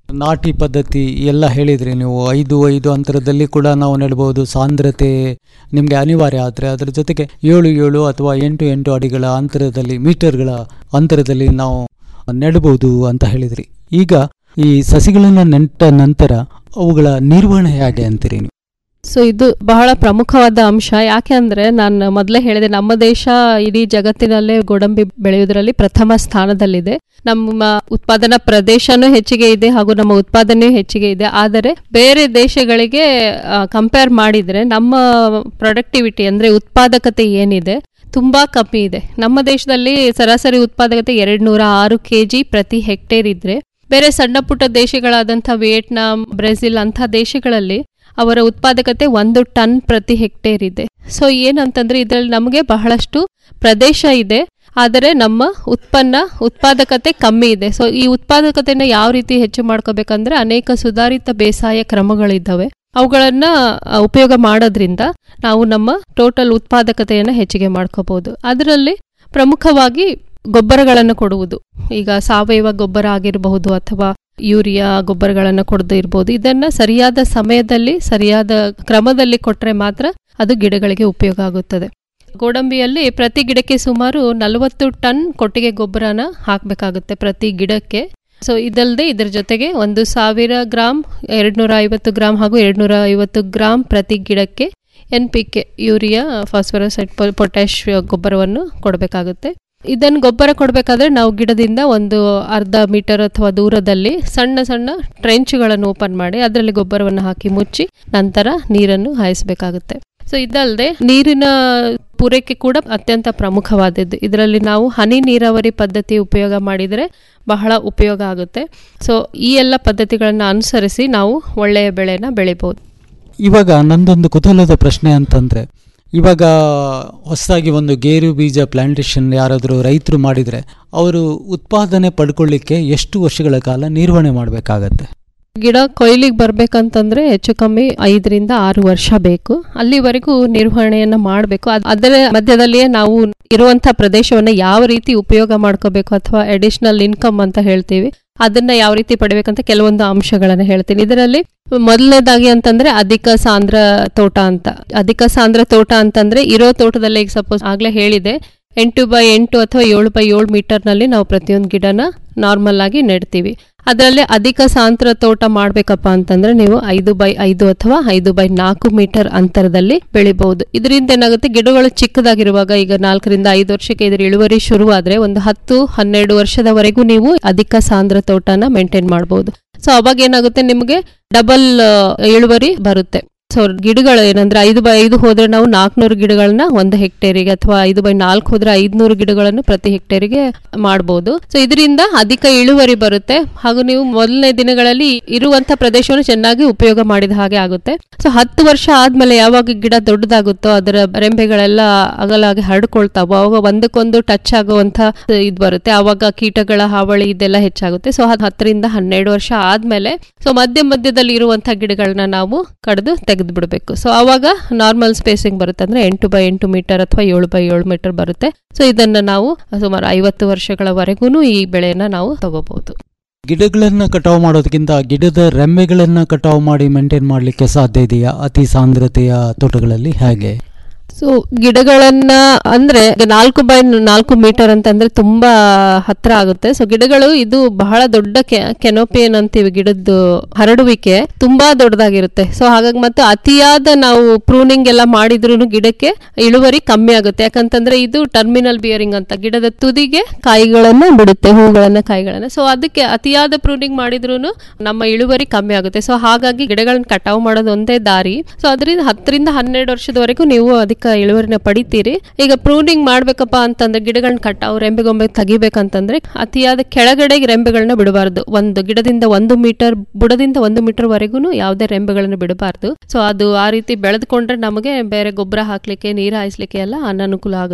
ನಾಟಿ ಪದ್ಧತಿ ಎಲ್ಲ ಹೇಳಿದ್ರಿ ನೀವು ಐದು ಐದು ಅಂತರದಲ್ಲಿ ಕೂಡ ನಾವು ನೆಡಬಹುದು ಸಾಂದ್ರತೆ ನಿಮಗೆ ಅನಿವಾರ್ಯ ಆದರೆ ಅದರ ಜೊತೆಗೆ ಏಳು ಏಳು ಅಥವಾ ಎಂಟು ಎಂಟು ಅಡಿಗಳ ಅಂತರದಲ್ಲಿ ಮೀಟರ್ಗಳ ಅಂತರದಲ್ಲಿ ನಾವು ನೆಡಬಹುದು ಅಂತ ಹೇಳಿದ್ರಿ ಈಗ ಈ ಸಸಿಗಳನ್ನು ನೆಟ್ಟ ನಂತರ ಅವುಗಳ ನಿರ್ವಹಣೆ ಹೇಗೆ ಅಂತೀರಿ ನೀವು ಸೊ ಇದು ಬಹಳ ಪ್ರಮುಖವಾದ ಅಂಶ ಯಾಕೆ ಅಂದ್ರೆ ನಾನು ಮೊದಲೇ ಹೇಳಿದೆ ನಮ್ಮ ದೇಶ ಇಡೀ ಜಗತ್ತಿನಲ್ಲೇ ಗೋಡಂಬಿ ಬೆಳೆಯುವುದರಲ್ಲಿ ಪ್ರಥಮ ಸ್ಥಾನದಲ್ಲಿದೆ ನಮ್ಮ ಉತ್ಪಾದನಾ ಪ್ರದೇಶನೂ ಹೆಚ್ಚಿಗೆ ಇದೆ ಹಾಗೂ ನಮ್ಮ ಉತ್ಪಾದನೆಯೂ ಹೆಚ್ಚಿಗೆ ಇದೆ ಆದರೆ ಬೇರೆ ದೇಶಗಳಿಗೆ ಕಂಪೇರ್ ಮಾಡಿದ್ರೆ ನಮ್ಮ ಪ್ರೊಡಕ್ಟಿವಿಟಿ ಅಂದ್ರೆ ಉತ್ಪಾದಕತೆ ಏನಿದೆ ತುಂಬಾ ಕಮ್ಮಿ ಇದೆ ನಮ್ಮ ದೇಶದಲ್ಲಿ ಸರಾಸರಿ ಉತ್ಪಾದಕತೆ ಎರಡು ನೂರ ಆರು ಕೆಜಿ ಪ್ರತಿ ಹೆಕ್ಟೇರ್ ಇದ್ರೆ ಬೇರೆ ಸಣ್ಣ ಪುಟ್ಟ ದೇಶಗಳಾದಂಥ ವಿಯೆಟ್ನಾಂ ಬ್ರೆಜಿಲ್ ಅಂಥ ದೇಶಗಳಲ್ಲಿ ಅವರ ಉತ್ಪಾದಕತೆ ಒಂದು ಟನ್ ಪ್ರತಿ ಹೆಕ್ಟೇರ್ ಇದೆ ಸೊ ಏನಂತಂದ್ರೆ ಇದರಲ್ಲಿ ನಮಗೆ ಬಹಳಷ್ಟು ಪ್ರದೇಶ ಇದೆ ಆದರೆ ನಮ್ಮ ಉತ್ಪನ್ನ ಉತ್ಪಾದಕತೆ ಕಮ್ಮಿ ಇದೆ ಸೊ ಈ ಉತ್ಪಾದಕತೆನ ಯಾವ ರೀತಿ ಹೆಚ್ಚು ಮಾಡ್ಕೋಬೇಕಂದ್ರೆ ಅನೇಕ ಸುಧಾರಿತ ಬೇಸಾಯ ಕ್ರಮಗಳಿದ್ದಾವೆ ಅವುಗಳನ್ನ ಆ, ಉಪಯೋಗ ಮಾಡೋದ್ರಿಂದ ನಾವು ನಮ್ಮ ಟೋಟಲ್ ಉತ್ಪಾದಕತೆಯನ್ನು ಹೆಚ್ಚಿಗೆ ಮಾಡ್ಕೋಬಹುದು ಅದರಲ್ಲಿ ಪ್ರಮುಖವಾಗಿ ಗೊಬ್ಬರಗಳನ್ನು ಕೊಡುವುದು ಈಗ ಸಾವಯವ ಗೊಬ್ಬರ ಆಗಿರಬಹುದು ಅಥವಾ ಯೂರಿಯಾ ಗೊಬ್ಬರಗಳನ್ನು ಕೊಡದೇ ಇರ್ಬೋದು ಇದನ್ನ ಸರಿಯಾದ ಸಮಯದಲ್ಲಿ ಸರಿಯಾದ ಕ್ರಮದಲ್ಲಿ ಕೊಟ್ರೆ ಮಾತ್ರ ಅದು ಗಿಡಗಳಿಗೆ ಉಪಯೋಗ ಆಗುತ್ತದೆ ಗೋಡಂಬಿಯಲ್ಲಿ ಪ್ರತಿ ಗಿಡಕ್ಕೆ ಸುಮಾರು ನಲವತ್ತು ಟನ್ ಕೊಟ್ಟಿಗೆ ಗೊಬ್ಬರನ ಹಾಕಬೇಕಾಗುತ್ತೆ ಪ್ರತಿ ಗಿಡಕ್ಕೆ ಸೊ ಇದಲ್ಲದೆ ಇದರ ಜೊತೆಗೆ ಒಂದು ಸಾವಿರ ಗ್ರಾಮ್ ಎರಡ್ನೂರ ಐವತ್ತು ಗ್ರಾಮ್ ಹಾಗೂ ಎರಡ್ನೂರ ಐವತ್ತು ಗ್ರಾಮ್ ಪ್ರತಿ ಗಿಡಕ್ಕೆ N P K urea phosphorus potash ಗೊಬ್ಬರವನ್ನು ಕೊಡಬೇಕಾಗುತ್ತೆ ಇದನ್ನು ಗೊಬ್ಬರ ಕೊಡಬೇಕಾದ್ರೆ ನಾವು ಗಿಡದಿಂದ ಒಂದು ಅರ್ಧ ಮೀಟರ್ ಅಥವಾ ದೂರದಲ್ಲಿ ಸಣ್ಣ ಸಣ್ಣ ಟ್ರೆಂಚ್ಗಳನ್ನು ಓಪನ್ ಮಾಡಿ ಅದರಲ್ಲಿ ಗೊಬ್ಬರವನ್ನು ಹಾಕಿ ಮುಚ್ಚಿ ನಂತರ ನೀರನ್ನು ಹಾಯಿಸಬೇಕಾಗುತ್ತೆ ಸೊ ಇದಲ್ಲದೆ ನೀರಿನ ಪೂರೈಕೆ ಕೂಡ ಅತ್ಯಂತ ಪ್ರಮುಖವಾದದ್ದು ಇದರಲ್ಲಿ ನಾವು ಹನಿ ನೀರಾವರಿ ಪದ್ಧತಿ ಉಪಯೋಗ ಮಾಡಿದರೆ ಬಹಳ ಉಪಯೋಗ ಆಗುತ್ತೆ ಸೊ ಈ ಎಲ್ಲ ಪದ್ಧತಿಗಳನ್ನು ಅನುಸರಿಸಿ ನಾವು ಒಳ್ಳೆಯ ಬೆಳೆನ ಬೆಳಿಬೋದು ಇವಾಗ ನಂದೊಂದು ಕುತೂಹಲದ ಪ್ರಶ್ನೆ ಅಂತಂದ್ರೆ ಇವಾಗ ಹೊಸದಾಗಿ ಒಂದು ಗೇರು ಬೀಜ ಪ್ಲಾಂಟೇಶನ್ ಯಾರಾದರೂ ರೈತರು ಮಾಡಿದರೆ ಅವರು ಉತ್ಪಾದನೆ ಪಡ್ಕೊಳ್ಳಿಕ್ಕೆ ಎಷ್ಟು ವರ್ಷಗಳ ಕಾಲ ನಿರ್ವಹಣೆ ಮಾಡಬೇಕಾಗತ್ತೆ ಗಿಡ ಕೊಯ್ಲಿಗೆ ಬರ್ಬೇಕಂತಂದ್ರೆ ಹೆಚ್ಚು ಕಮ್ಮಿ ಐದರಿಂದ ಆರು ವರ್ಷ ಬೇಕು ಅಲ್ಲಿವರೆಗೂ ನಿರ್ವಹಣೆಯನ್ನ ಮಾಡಬೇಕು ಅದರ ಮಧ್ಯದಲ್ಲಿಯೇ ನಾವು ಇರುವಂತ ಪ್ರದೇಶವನ್ನ ಯಾವ ರೀತಿ ಉಪಯೋಗ ಮಾಡ್ಕೋಬೇಕು ಅಥವಾ ಅಡಿಷನಲ್ ಇನ್ಕಮ್ ಅಂತ ಹೇಳ್ತೀವಿ ಅದನ್ನ ಯಾವ ರೀತಿ ಪಡಿಬೇಕಂತ ಕೆಲವೊಂದು ಅಂಶಗಳನ್ನ ಹೇಳ್ತೀನಿ ಇದರಲ್ಲಿ ಮೊದಲನೇದಾಗಿ ಅಂತಂದ್ರೆ ಅಧಿಕ ಸಾಂದ್ರ ತೋಟ ಅಂತ ಅಧಿಕ ಸಾಂದ್ರ ತೋಟ ಅಂತಂದ್ರೆ ಇರೋ ತೋಟದಲ್ಲಿ ಈಗ ಸಪೋಸ್ ಆಗ್ಲೇ ಹೇಳಿದೆ ಎಂಟು ಬೈ ಎಂಟು ಅಥವಾ ಏಳು ಬೈ ಏಳು ಮೀಟರ್ನಲ್ಲಿ ನಾವು ಪ್ರತಿಯೊಂದು ಗಿಡನ ನಾರ್ಮಲ್ ಆಗಿ ನೆಡ್ತೀವಿ ಅದರಲ್ಲಿ ಅಧಿಕ ಸಾಂದ್ರ ತೋಟ ಮಾಡ್ಬೇಕಪ್ಪ ಅಂತಂದ್ರೆ ನೀವು ಐದು ಬೈ ಐದು ಅಥವಾ ಐದು ಬೈ ನಾಲ್ಕು ಮೀಟರ್ ಅಂತರದಲ್ಲಿ ಬೆಳಿಬಹುದು ಇದರಿಂದ ಏನಾಗುತ್ತೆ ಗಿಡಗಳು ಚಿಕ್ಕದಾಗಿರುವಾಗ ಈಗ ನಾಲ್ಕರಿಂದ ಐದು ವರ್ಷಕ್ಕೆ ಇದ್ರ ಇಳುವರಿ ಶುರುವಾದ್ರೆ ಒಂದು ಹತ್ತು ಹನ್ನೆರಡು ವರ್ಷದವರೆಗೂ ನೀವು ಅಧಿಕ ಸಾಂದ್ರ ತೋಟನ ಮೇಂಟೈನ್ ಮಾಡಬಹುದು ಸೊ ಅವಾಗ ಏನಾಗುತ್ತೆ ನಿಮಗೆ ಡಬಲ್ ಇಳುವರಿ ಬರುತ್ತೆ ಸೊ ಗಿಡಗಳು ಏನಂದ್ರೆ ಐದು ಬೈ ಐದು ಹೋದ್ರೆ ನಾವು ನಾಲ್ಕುನೂರು ಗಿಡಗಳನ್ನ ಒಂದು ಹೆಕ್ಟೇರಿಗೆ ಅಥವಾ ಐದು ಬೈ ನಾಲ್ಕು ಹೋದ್ರೆ ಐದ್ನೂರು ಗಿಡಗಳನ್ನು ಪ್ರತಿ ಹೆಕ್ಟೇರಿಗೆ ಮಾಡಬಹುದು ಸೊ ಇದರಿಂದ ಅಧಿಕ ಇಳುವರಿ ಬರುತ್ತೆ ಹಾಗೂ ನೀವು ಮೊದಲನೇ ದಿನಗಳಲ್ಲಿ ಇರುವಂತ ಪ್ರದೇಶವನ್ನು ಚೆನ್ನಾಗಿ ಉಪಯೋಗ ಮಾಡಿದ ಹಾಗೆ ಆಗುತ್ತೆ ಸೊ ಹತ್ತು ವರ್ಷ ಆದ್ಮೇಲೆ ಯಾವಾಗ ಗಿಡ ದೊಡ್ಡದಾಗುತ್ತೋ ಅದರ ರೆಂಬೆಗಳೆಲ್ಲ ಅಗಲಾಗಿ ಹರಡ್ಕೊಳ್ತಾವೋ ಅವಾಗ ಒಂದಕ್ಕೊಂದು ಟಚ್ ಆಗುವಂತ ಇದು ಬರುತ್ತೆ ಅವಾಗ ಕೀಟಗಳ ಹಾವಳಿ ಇದೆಲ್ಲ ಹೆಚ್ಚಾಗುತ್ತೆ ಸೊ ಅದು ಹತ್ತರಿಂದ ಹನ್ನೆರಡು ವರ್ಷ ಆದ್ಮೇಲೆ ಸೊ ಮಧ್ಯ ಮಧ್ಯದಲ್ಲಿ ಇರುವಂತಹ ಗಿಡಗಳನ್ನ ನಾವು ಕಡಿದು ತೆಗೆದು ಬಿಡಬೇಕು ಸೊ ಅವಾಗ ನಾರ್ಮಲ್ ಸ್ಪೇಸಿಂಗ್ ಬರುತ್ತೆ ಅಂದ್ರೆ ಎಂಟು ಬೈ ಎಂಟು ಮೀಟರ್ ಅಥವಾ ಏಳು ಬೈ ಏಳು ಮೀಟರ್ ಬರುತ್ತೆ ಸೊ ಇದನ್ನ ನಾವು ಸುಮಾರು ಐವತ್ತು ವರ್ಷಗಳವರೆಗೂ ಈ ಬೆಳೆಯನ್ನ ನಾವು ತಗೋಬಹುದು ಗಿಡಗಳನ್ನ ಕಟಾವು ಮಾಡೋದಕ್ಕಿಂತ ಗಿಡದ ರೆಂಬೆಗಳನ್ನ ಕಟಾವು ಮಾಡಿ ಮೇಂಟೈನ್ ಮಾಡಲಿಕ್ಕೆ ಸಾಧ್ಯ ಇದೆಯಾ ಅತಿ ಸಾಂದ್ರತೆಯ ತೋಟಗಳಲ್ಲಿ ಹೇಗೆ ಸೊ ಗಿಡಗಳನ್ನ ಅಂದ್ರೆ ಈಗ ನಾಲ್ಕು ಬೈ ನಾಲ್ಕು ಮೀಟರ್ ಅಂತಂದ್ರೆ ತುಂಬಾ ಹತ್ರ ಆಗುತ್ತೆ ಸೊ ಗಿಡಗಳು ಇದು ಬಹಳ ದೊಡ್ಡ ಕೆನೋಪಿಯನ್ ಅಂತೀವಿ ಗಿಡದ್ದು ಹರಡುವಿಕೆ ತುಂಬಾ ದೊಡ್ಡದಾಗಿರುತ್ತೆ ಸೊ ಹಾಗಾಗಿ ಮತ್ತು ಅತಿಯಾದ ನಾವು ಪ್ರೂನಿಂಗ್ ಎಲ್ಲ ಮಾಡಿದ್ರು ಗಿಡಕ್ಕೆ ಇಳುವರಿ ಕಮ್ಮಿ ಆಗುತ್ತೆ ಯಾಕಂತಂದ್ರೆ ಇದು ಟರ್ಮಿನಲ್ ಬಿಯರಿಂಗ್ ಅಂತ ಗಿಡದ ತುದಿಗೆ ಕಾಯಿಗಳನ್ನ ಬಿಡುತ್ತೆ ಹೂಗಳನ್ನ ಕಾಯಿಗಳನ್ನ ಸೊ ಅದಕ್ಕೆ ಅತಿಯಾದ ಪ್ರೂನಿಂಗ್ ಮಾಡಿದ್ರು ನಮ್ಮ ಇಳುವರಿ ಕಮ್ಮಿ ಆಗುತ್ತೆ ಸೊ ಹಾಗಾಗಿ ಗಿಡಗಳನ್ನ ಕಟಾವು ಮಾಡೋದು ಒಂದೇ ದಾರಿ ಸೊ ಅದರಿಂದ ಹತ್ತರಿಂದ ಹನ್ನೆರಡು ವರ್ಷದವರೆಗೂ ನೀವು ಅದಕ್ಕೆ ಇಳುವರಿನ ಪಡಿತೀರಿ ಈಗ ಪ್ರೂನಿಂಗ್ ಮಾಡ್ಬೇಕಪ್ಪ ಅಂತಂದ್ರೆ ಗಿಡಗಳನ್ನ ಕಟಾವು ರೆಂಬೆಗೊಂಬೆ ತೆಗಿಬೇಕಂತಂದ್ರೆ ಅತಿಯಾದ ಕೆಳಗಡೆ ರೆಂಬೆಗಳನ್ನ ಬಿಡಬಾರ್ದು ಒಂದು ಗಿಡದಿಂದ ಒಂದು ಮೀಟರ್ ಬುಡದಿಂದ ಒಂದು ಮೀಟರ್ ವರೆಗೂ ಯಾವುದೇ ರೆಂಬೆಗಳನ್ನ ಬಿಡಬಾರ್ದು ಸೊ ಅದು ಆ ರೀತಿ ಬೆಳೆದುಕೊಂಡ್ರೆ ನಮಗೆ ಬೇರೆ ಗೊಬ್ಬರ ಹಾಕ್ಲಿಕ್ಕೆ ನೀರು ಹಾಯಿಸ್ಲಿಕ್ಕೆ ಎಲ್ಲ ಅನನುಕೂಲ ಆಗುತ್ತೆ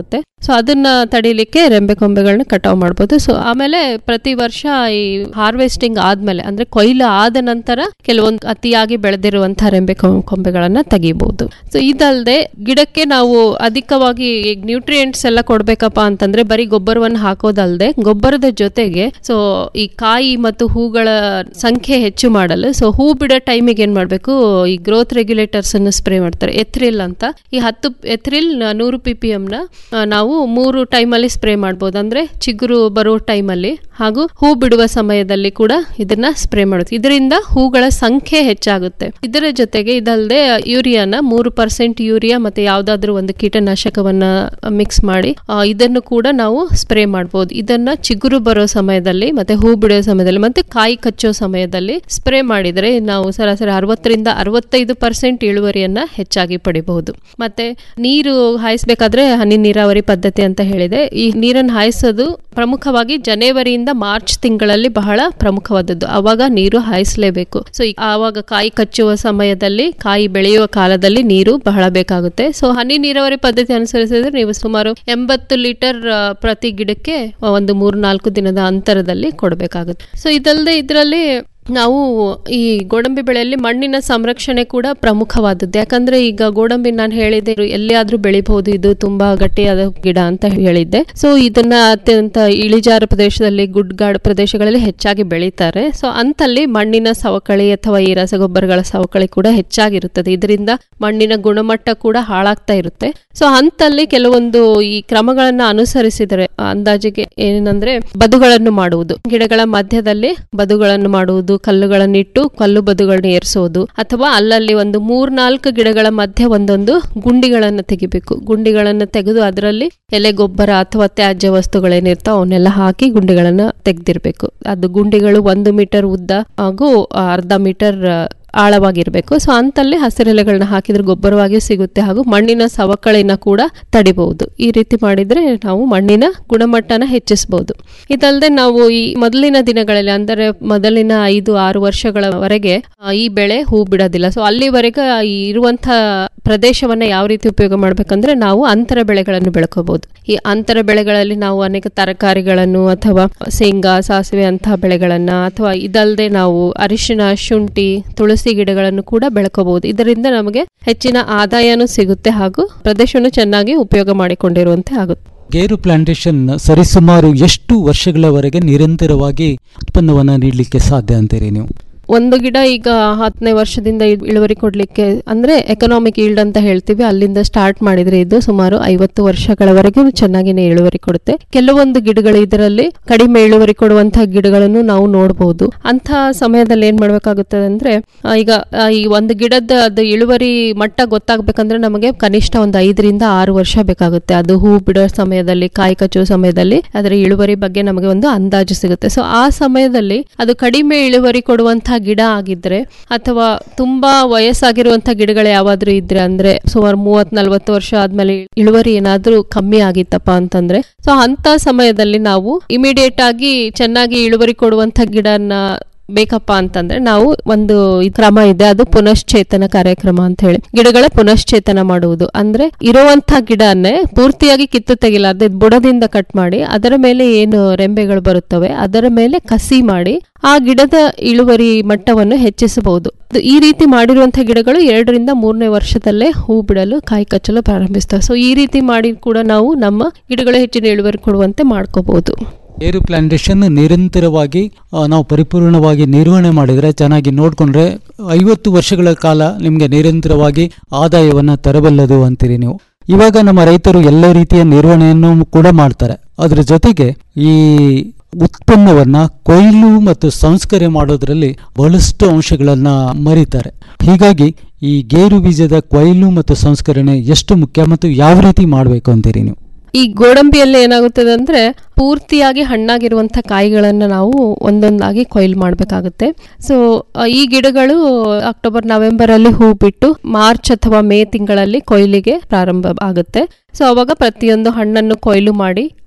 ಸೊ ಅದನ್ನ ತಡಿಲಿಕ್ಕೆ ರೆಂಬೆ ಕೊಂಬೆಗಳನ್ನ ಕಟಾವ್ ಮಾಡ್ಬೋದು ಸೊ ಆಮೇಲೆ ಪ್ರತಿ ವರ್ಷ ಈ ಹಾರ್ವೆಸ್ಟಿಂಗ್ ಆದ್ಮೇಲೆ ಅಂದ್ರೆ ಕೊಯ್ಲು ಆದ ನಂತರ ಕೆಲವೊಂದು ಅತಿಯಾಗಿ ಬೆಳೆದಿರುವಂತಹ ರೆಂಬೆ ಕೊ- ಕೊಂಬೆಗಳನ್ನ ತೆಗಿಬಹುದು ಸೊ ಇದಲ್ಲದೆ ಗಿಡಕ್ಕೆ ನಾವು ಅಧಿಕವಾಗಿ ನ್ಯೂಟ್ರಿಯೆಂಟ್ಸ್ ಎಲ್ಲ ಕೊಡ್ಬೇಕಪ್ಪ ಅಂತಂದ್ರೆ ಬರೀ ಗೊಬ್ಬರವನ್ನು ಹಾಕೋದಲ್ಲದೆ ಗೊಬ್ಬರದ ಜೊತೆಗೆ ಸೊ ಈ ಕಾಯಿ ಮತ್ತು ಹೂಗಳ ಸಂಖ್ಯೆ ಹೆಚ್ಚು ಮಾಡಲು ಸೊ ಹೂ ಬಿಡೋ ಟೈಮಿಗೆ ಏನ್ ಮಾಡಬೇಕು ಈ ಗ್ರೋತ್ ರೆಗ್ಯುಲೇಟರ್ಸ್ ಅನ್ನು ಸ್ಪ್ರೇ ಮಾಡ್ತಾರೆ ಎಥ್ರಿಲ್ ಅಂತ ಈ ಹತ್ತು ಎಥ್ರಿಲ್ ನೂರು ಪಿ ಪಿ ಎಮ್ನ ನಾವು ಮೂರು ಟೈಮಲ್ಲಿ ಸ್ಪ್ರೇ ಮಾಡ್ಬೋದು ಅಂದ್ರೆ ಚಿಗುರು ಬರೋ ಟೈಮಲ್ಲಿ ಹಾಗೂ ಹೂ ಬಿಡುವ ಸಮಯದಲ್ಲಿ ಕೂಡ ಇದನ್ನ ಸ್ಪ್ರೇ ಮಾಡುತ್ತೆ ಇದರಿಂದ ಹೂಗಳ ಸಂಖ್ಯೆ ಹೆಚ್ಚಾಗುತ್ತೆ ಇದರ ಜೊತೆಗೆ ಇದಲ್ಲದೆ ಯೂರಿಯಾನ ಮೂರು ಪರ್ಸೆಂಟ್ ಯೂರಿಯಾ ಮತ್ತೆ ಯಾವ್ದಾದ್ರು ಒಂದು ಕೀಟನಾಶಕವನ್ನ ಮಿಕ್ಸ್ ಮಾಡಿ ಆ, ಇದನ್ನು ಕೂಡ ನಾವು ಸ್ಪ್ರೇ ಮಾಡ್ಬೋದು ಇದನ್ನ ಚಿಗುರು ಬರೋ ಸಮಯದಲ್ಲಿ ಮತ್ತೆ ಹೂ ಬಿಡೋ ಸಮಯದಲ್ಲಿ ಮತ್ತೆ ಕಾಯಿ ಕಚ್ಚೋ ಸಮಯದಲ್ಲಿ ಸ್ಪ್ರೇ ಮಾಡಿದರೆ ನಾವು ಸರಾಸರಿ ಅರವತ್ತರಿಂದ ಅರವತ್ತೈದು ಪರ್ಸೆಂಟ್ ಇಳುವರಿಯನ್ನ ಹೆಚ್ಚಾಗಿ ಪಡಿಬಹುದು ಮತ್ತೆ ನೀರು ಹಾಯಿಸ್ಬೇಕಾದ್ರೆ ಹನಿ ನೀರಾವರಿ ಪದ್ಧತಿ ಅಂತ ಹೇಳಿದೆ ಈ ನೀರನ್ನು ಹಾಯಿಸೋದು ಪ್ರಮುಖವಾಗಿ ಜನವರಿಯಿಂದ ಮಾರ್ಚ್ ತಿಂಗಳಲ್ಲಿ ಬಹಳ ಪ್ರಮುಖವಾದದ್ದು ಅವಾಗ ನೀರು ಹಾಯಿಸಲೇಬೇಕು ಸೊ ಆವಾಗ ಕಾಯಿ ಕಚ್ಚುವ ಸಮಯದಲ್ಲಿ ಕಾಯಿ ಬೆಳೆಯುವ ಕಾಲದಲ್ಲಿ ನೀರು ಬಹಳ ಬೇಕಾಗುತ್ತೆ ಸೊ ಹನಿ ನೀರಾವರಿ ಪದ್ಧತಿ ಅನುಸರಿಸಿದ್ರೆ ನೀವು ಸುಮಾರು ಎಂಬತ್ತು ಲೀಟರ್ ಆ, ಪ್ರತಿ ಗಿಡಕ್ಕೆ ಒಂದು ಮೂರು ನಾಲ್ಕು ದಿನದ ಅಂತರದಲ್ಲಿ ಕೊಡಬೇಕಾಗುತ್ತೆ ಸೊ ಇದಲ್ಲದೆ ಇದರಲ್ಲಿ ನಾವು ಈ ಗೋಡಂಬಿ ಬೆಳೆಯಲ್ಲಿ ಮಣ್ಣಿನ ಸಂರಕ್ಷಣೆ ಕೂಡ ಪ್ರಮುಖವಾದದ್ದು ಯಾಕಂದ್ರೆ ಈಗ ಗೋಡಂಬಿ ನಾನು ಹೇಳಿದೆ ಎಲ್ಲಿಯಾದ್ರೂ ಬೆಳಿಬಹುದು ಇದು ತುಂಬಾ ಗಟ್ಟಿಯಾದ ಗಿಡ ಅಂತ ಹೇಳಿದ್ದೆ ಸೊ ಇದನ್ನ ಅತ್ಯಂತ ಇಳಿಜಾರು ಪ್ರದೇಶದಲ್ಲಿ ಗುಡ್ಗಾಡು ಪ್ರದೇಶಗಳಲ್ಲಿ ಹೆಚ್ಚಾಗಿ ಬೆಳೀತಾರೆ ಸೊ ಅಂತಲ್ಲಿ ಮಣ್ಣಿನ ಸವಕಳಿ ಅಥವಾ ಈ ರಸಗೊಬ್ಬರಗಳ ಸವಕಳಿ ಕೂಡ ಹೆಚ್ಚಾಗಿರುತ್ತದೆ ಇದರಿಂದ ಮಣ್ಣಿನ ಗುಣಮಟ್ಟ ಕೂಡ ಹಾಳಾಗ್ತಾ ಇರುತ್ತೆ ಸೊ ಅಂತಲ್ಲಿ ಕೆಲವೊಂದು ಈ ಕ್ರಮಗಳನ್ನ ಅನುಸರಿಸಿದರೆ ಅಂದಾಜಿಗೆ ಏನಂದ್ರೆ ಬದುಗಳನ್ನು ಮಾಡುವುದು ಗಿಡಗಳ ಮಧ್ಯದಲ್ಲಿ ಬದುಗಳನ್ನು ಮಾಡುವುದು ಕಲ್ಲುಗಳನ್ನಿಟ್ಟು ಕಲ್ಲು ಬದುಗಳನ್ನ ಏರಿಸೋದು ಅಥವಾ ಅಲ್ಲಲ್ಲಿ ಒಂದು ಮೂರ್ನಾಲ್ಕು ಗಿಡಗಳ ಮಧ್ಯೆ ಒಂದೊಂದು ಗುಂಡಿಗಳನ್ನು ತೆಗಿಬೇಕು ಗುಂಡಿಗಳನ್ನು ತೆಗೆದು ಅದರಲ್ಲಿ ಎಲೆ ಗೊಬ್ಬರ ಅಥವಾ ತ್ಯಾಜ್ಯ ವಸ್ತುಗಳೇನಿರ್ತಾವ ಅವನ್ನೆಲ್ಲ ಹಾಕಿ ಗುಂಡಿಗಳನ್ನ ತೆಗ್ದಿರ್ಬೇಕು ಅದು ಗುಂಡಿಗಳು ಒಂದು ಮೀಟರ್ ಉದ್ದ ಹಾಗೂ ಅರ್ಧ ಮೀಟರ್ ಆ, ಆಳವಾಗಿರ್ಬೇಕು ಸೊ ಅಂತಲ್ಲಿ ಹಸಿರೆಲೆಗಳನ್ನ ಹಾಕಿದ್ರೆ ಗೊಬ್ಬರವಾಗಿ ಸಿಗುತ್ತೆ ಹಾಗೂ ಮಣ್ಣಿನ ಸವಕಳಿನ ಕೂಡ ತಡಿಬಹುದು ಈ ರೀತಿ ಮಾಡಿದ್ರೆ ನಾವು ಮಣ್ಣಿನ ಗುಣಮಟ್ಟನ ಹೆಚ್ಚಿಸಬಹುದು ಇದಲ್ಲದೆ ನಾವು ಈ ಮೊದಲಿನ ದಿನಗಳಲ್ಲಿ ಅಂದರೆ ಮೊದಲಿನ ಐದು ಆರು ವರ್ಷಗಳವರೆಗೆ ಆ, ಈ ಬೆಳೆ ಹೂ ಬಿಡೋದಿಲ್ಲ ಸೊ ಅಲ್ಲಿವರೆಗೆ ಈ ಇರುವಂತ ಪ್ರದೇಶವನ್ನ ಯಾವ ರೀತಿ ಉಪಯೋಗ ಮಾಡ್ಬೇಕಂದ್ರೆ ನಾವು ಅಂತರ ಬೆಳೆಗಳನ್ನು ಬೆಳ್ಕೋಬಹುದು ಈ ಅಂತರ ಬೆಳೆಗಳಲ್ಲಿ ನಾವು ಅನೇಕ ತರಕಾರಿಗಳನ್ನು ಅಥವಾ ಶೇಂಗಾ ಸಾಸಿವೆ ಅಂತಹ ಬೆಳೆಗಳನ್ನ ಅಥವಾ ಇದಲ್ಲದೆ ನಾವು ಅರಿಶಿನ ಶುಂಠಿ ತುಳಸಿ ಗಿಡಗಳನ್ನು ಕೂಡ ಬೆಳ್ಕೋಬಹುದು ಇದರಿಂದ ನಮಗೆ ಹೆಚ್ಚಿನ ಆದಾಯನೂ ಸಿಗುತ್ತೆ ಹಾಗೂ ಪ್ರದೇಶವನ್ನು ಚೆನ್ನಾಗಿ ಉಪಯೋಗ ಮಾಡಿಕೊಂಡಿರುವಂತೆ ಆಗುತ್ತೆ ಗೇರು ಪ್ಲಾಂಟೇಶನ್ ಸರಿಸುಮಾರು ಎಷ್ಟು ವರ್ಷಗಳವರೆಗೆ ನಿರಂತರವಾಗಿ ಉತ್ಪನ್ನವನ್ನ ನೀಡಲಿಕ್ಕೆ ಸಾಧ್ಯ ಅಂತೀರಿ ನೀವು ಒಂದು ಗಿಡ ಈಗ ಹತ್ತನೇ ವರ್ಷದಿಂದ ಇಳ್- ಇಳುವರಿ ಕೊಡ್ಲಿಕ್ಕೆ ಅಂದ್ರೆ ಎಕನಾಮಿಕ್ ಈಲ್ಡ್ ಅಂತ ಹೇಳ್ತೀವಿ ಅಲ್ಲಿಂದ ಸ್ಟಾರ್ಟ್ ಮಾಡಿದ್ರೆ ಇದು ಸುಮಾರು ಐವತ್ತು ವರ್ಷಗಳವರೆಗೂ ಚೆನ್ನಾಗಿನೇ ಇಳುವರಿ ಕೊಡುತ್ತೆ ಕೆಲವೊಂದು ಗಿಡಗಳು ಇದರಲ್ಲಿ ಕಡಿಮೆ ಇಳುವರಿ ಕೊಡುವಂತಹ ಗಿಡಗಳನ್ನು ನಾವು ನೋಡಬಹುದು ಅಂತ ಸಮಯದಲ್ಲಿ ಏನ್ ಮಾಡ್ಬೇಕಾಗುತ್ತದೆ ಅಂದ್ರೆ ಆ, ಈಗ ಆ, ಈ ಒಂದು ಗಿಡದ ಅದು ಇಳುವರಿ ಮಟ್ಟ ಗೊತ್ತಾಗ್ಬೇಕಂದ್ರೆ ನಮಗೆ ಕನಿಷ್ಠ ಒಂದು ಐದರಿಂದ ಆರು ವರ್ಷ ಬೇಕಾಗುತ್ತೆ ಅದು ಹೂ ಬಿಡೋ ಸಮಯದಲ್ಲಿ ಕಾಯಿ ಕಚ್ಚುವ ಸಮಯದಲ್ಲಿ ಅದರ ಇಳುವರಿ ಬಗ್ಗೆ ನಮಗೆ ಒಂದು ಅಂದಾಜು ಸಿಗುತ್ತೆ ಸೊ ಆ ಸಮಯದಲ್ಲಿ ಅದು ಕಡಿಮೆ ಇಳುವರಿ ಕೊಡುವಂತಹ ಗಿಡ ಆಗಿದ್ರೆ ಅಥವಾ ತುಂಬಾ ವಯಸ್ಸಾಗಿರುವಂತಹ ಗಿಡಗಳು ಯಾವಾದ್ರೂ ಇದ್ರೆ ಅಂದ್ರೆ ಸುಮಾರು ಮೂವತ್ ನಲ್ವತ್ತು ವರ್ಷ ಆದ್ಮೇಲೆ ಇಳುವರಿ ಏನಾದ್ರೂ ಕಮ್ಮಿ ಆಗಿತ್ತಪ್ಪ ಅಂತಂದ್ರೆ ಸೊ ಅಂತ ಸಮಯದಲ್ಲಿ ನಾವು ಇಮಿಡಿಯೇಟ್ ಆಗಿ ಚೆನ್ನಾಗಿ ಇಳುವರಿ ಕೊಡುವಂತ ಗಿಡನ ಬೇಕಪ್ಪ ಅಂತಂದ್ರೆ ನಾವು ಒಂದು ಈ ಕ್ರಮ ಇದೆ ಅದು ಪುನಶ್ಚೇತನ ಕಾರ್ಯಕ್ರಮ ಅಂತ ಹೇಳಿ ಗಿಡಗಳ ಪುನಶ್ಚೇತನ ಮಾಡುವುದು ಅಂದ್ರೆ ಇರುವಂತ ಗಿಡನ್ನೇ ಪೂರ್ತಿಯಾಗಿ ಕಿತ್ತು ತೆಗಿಲಾರ್ದೆ ಬುಡದಿಂದ ಕಟ್ ಮಾಡಿ ಅದರ ಮೇಲೆ ಏನು ರೆಂಬೆಗಳು ಬರುತ್ತವೆ ಅದರ ಮೇಲೆ ಕಸಿ ಮಾಡಿ ಆ ಗಿಡದ ಇಳುವರಿ ಮಟ್ಟವನ್ನು ಹೆಚ್ಚಿಸಬಹುದು ಅದು ಈ ರೀತಿ ಮಾಡಿರುವಂತಹ ಗಿಡಗಳು ಎರಡರಿಂದ ಮೂರನೇ ವರ್ಷದಲ್ಲೇ ಹೂ ಬಿಡಲು ಕಾಯಿ ಕಚ್ಚಲು ಪ್ರಾರಂಭಿಸ್ತವೆ ಸೊ ಈ ರೀತಿ ಮಾಡಿ ಕೂಡ ನಾವು ನಮ್ಮ ಗಿಡಗಳು ಹೆಚ್ಚಿನ ಇಳುವರಿ ಕೊಡುವಂತೆ ಮಾಡ್ಕೋಬಹುದು ಗೇರು ಪ್ಲಾಂಟೇಶನ್ ನಿರಂತರವಾಗಿ ಆ, ನಾವು ಪರಿಪೂರ್ಣವಾಗಿ ನಿರ್ವಹಣೆ ಮಾಡಿದರೆ ಚೆನ್ನಾಗಿ ನೋಡಿಕೊಂಡ್ರೆ ಐವತ್ತು ವರ್ಷಗಳ ಕಾಲ ನಿಮಗೆ ನಿರಂತರವಾಗಿ ಆದಾಯವನ್ನ ತರಬಲ್ಲದು ಅಂತೀರಿ ನೀವು ಇವಾಗ ನಮ್ಮ ರೈತರು ಎಲ್ಲ ರೀತಿಯ ನಿರ್ವಹಣೆಯನ್ನು ಕೂಡ ಮಾಡ್ತಾರೆ ಅದ್ರ ಜೊತೆಗೆ ಈ ಉತ್ಪನ್ನವನ್ನ ಕೊಯ್ಲು ಮತ್ತು ಸಂಸ್ಕರಣೆ ಮಾಡೋದ್ರಲ್ಲಿ ಬಹಳಷ್ಟು ಅಂಶಗಳನ್ನ ಮರೀತಾರೆ ಹೀಗಾಗಿ ಈ ಗೇರು ಬೀಜದ ಕೊಯ್ಲು ಮತ್ತು ಸಂಸ್ಕರಣೆ ಎಷ್ಟು ಮುಖ್ಯ ಮತ್ತು ಯಾವ ರೀತಿ ಮಾಡಬೇಕು ಅಂತೀರಿ ನೀವು ಈ ಗೋಡಂಬಿಯಲ್ಲಿ ಏನಾಗುತ್ತದೆ ಅಂದ್ರೆ ಪೂರ್ತಿಯಾಗಿ ಹಣ್ಣಾಗಿರುವಂಥ ಕಾಯಿಗಳನ್ನ ನಾವು ಒಂದೊಂದಾಗಿ ಕೊಯ್ಲು ಮಾಡಬೇಕಾಗುತ್ತೆ ಸೊ ಈ ಗಿಡಗಳು ಅಕ್ಟೋಬರ್ ನವೆಂಬರ್ ಅಲ್ಲಿ ಹೂ ಬಿಟ್ಟು ಮಾರ್ಚ್ ಅಥವಾ ಮೇ ತಿಂಗಳಲ್ಲಿ ಕೊಯ್ಲಿಗೆ ಪ್ರಾರಂಭ ಆಗುತ್ತೆ ಸೊ ಅವಾಗ ಪ್ರತಿಯೊಂದು ಹಣ್ಣನ್ನು ಕೊಯ್ಲು ಮಾಡಿ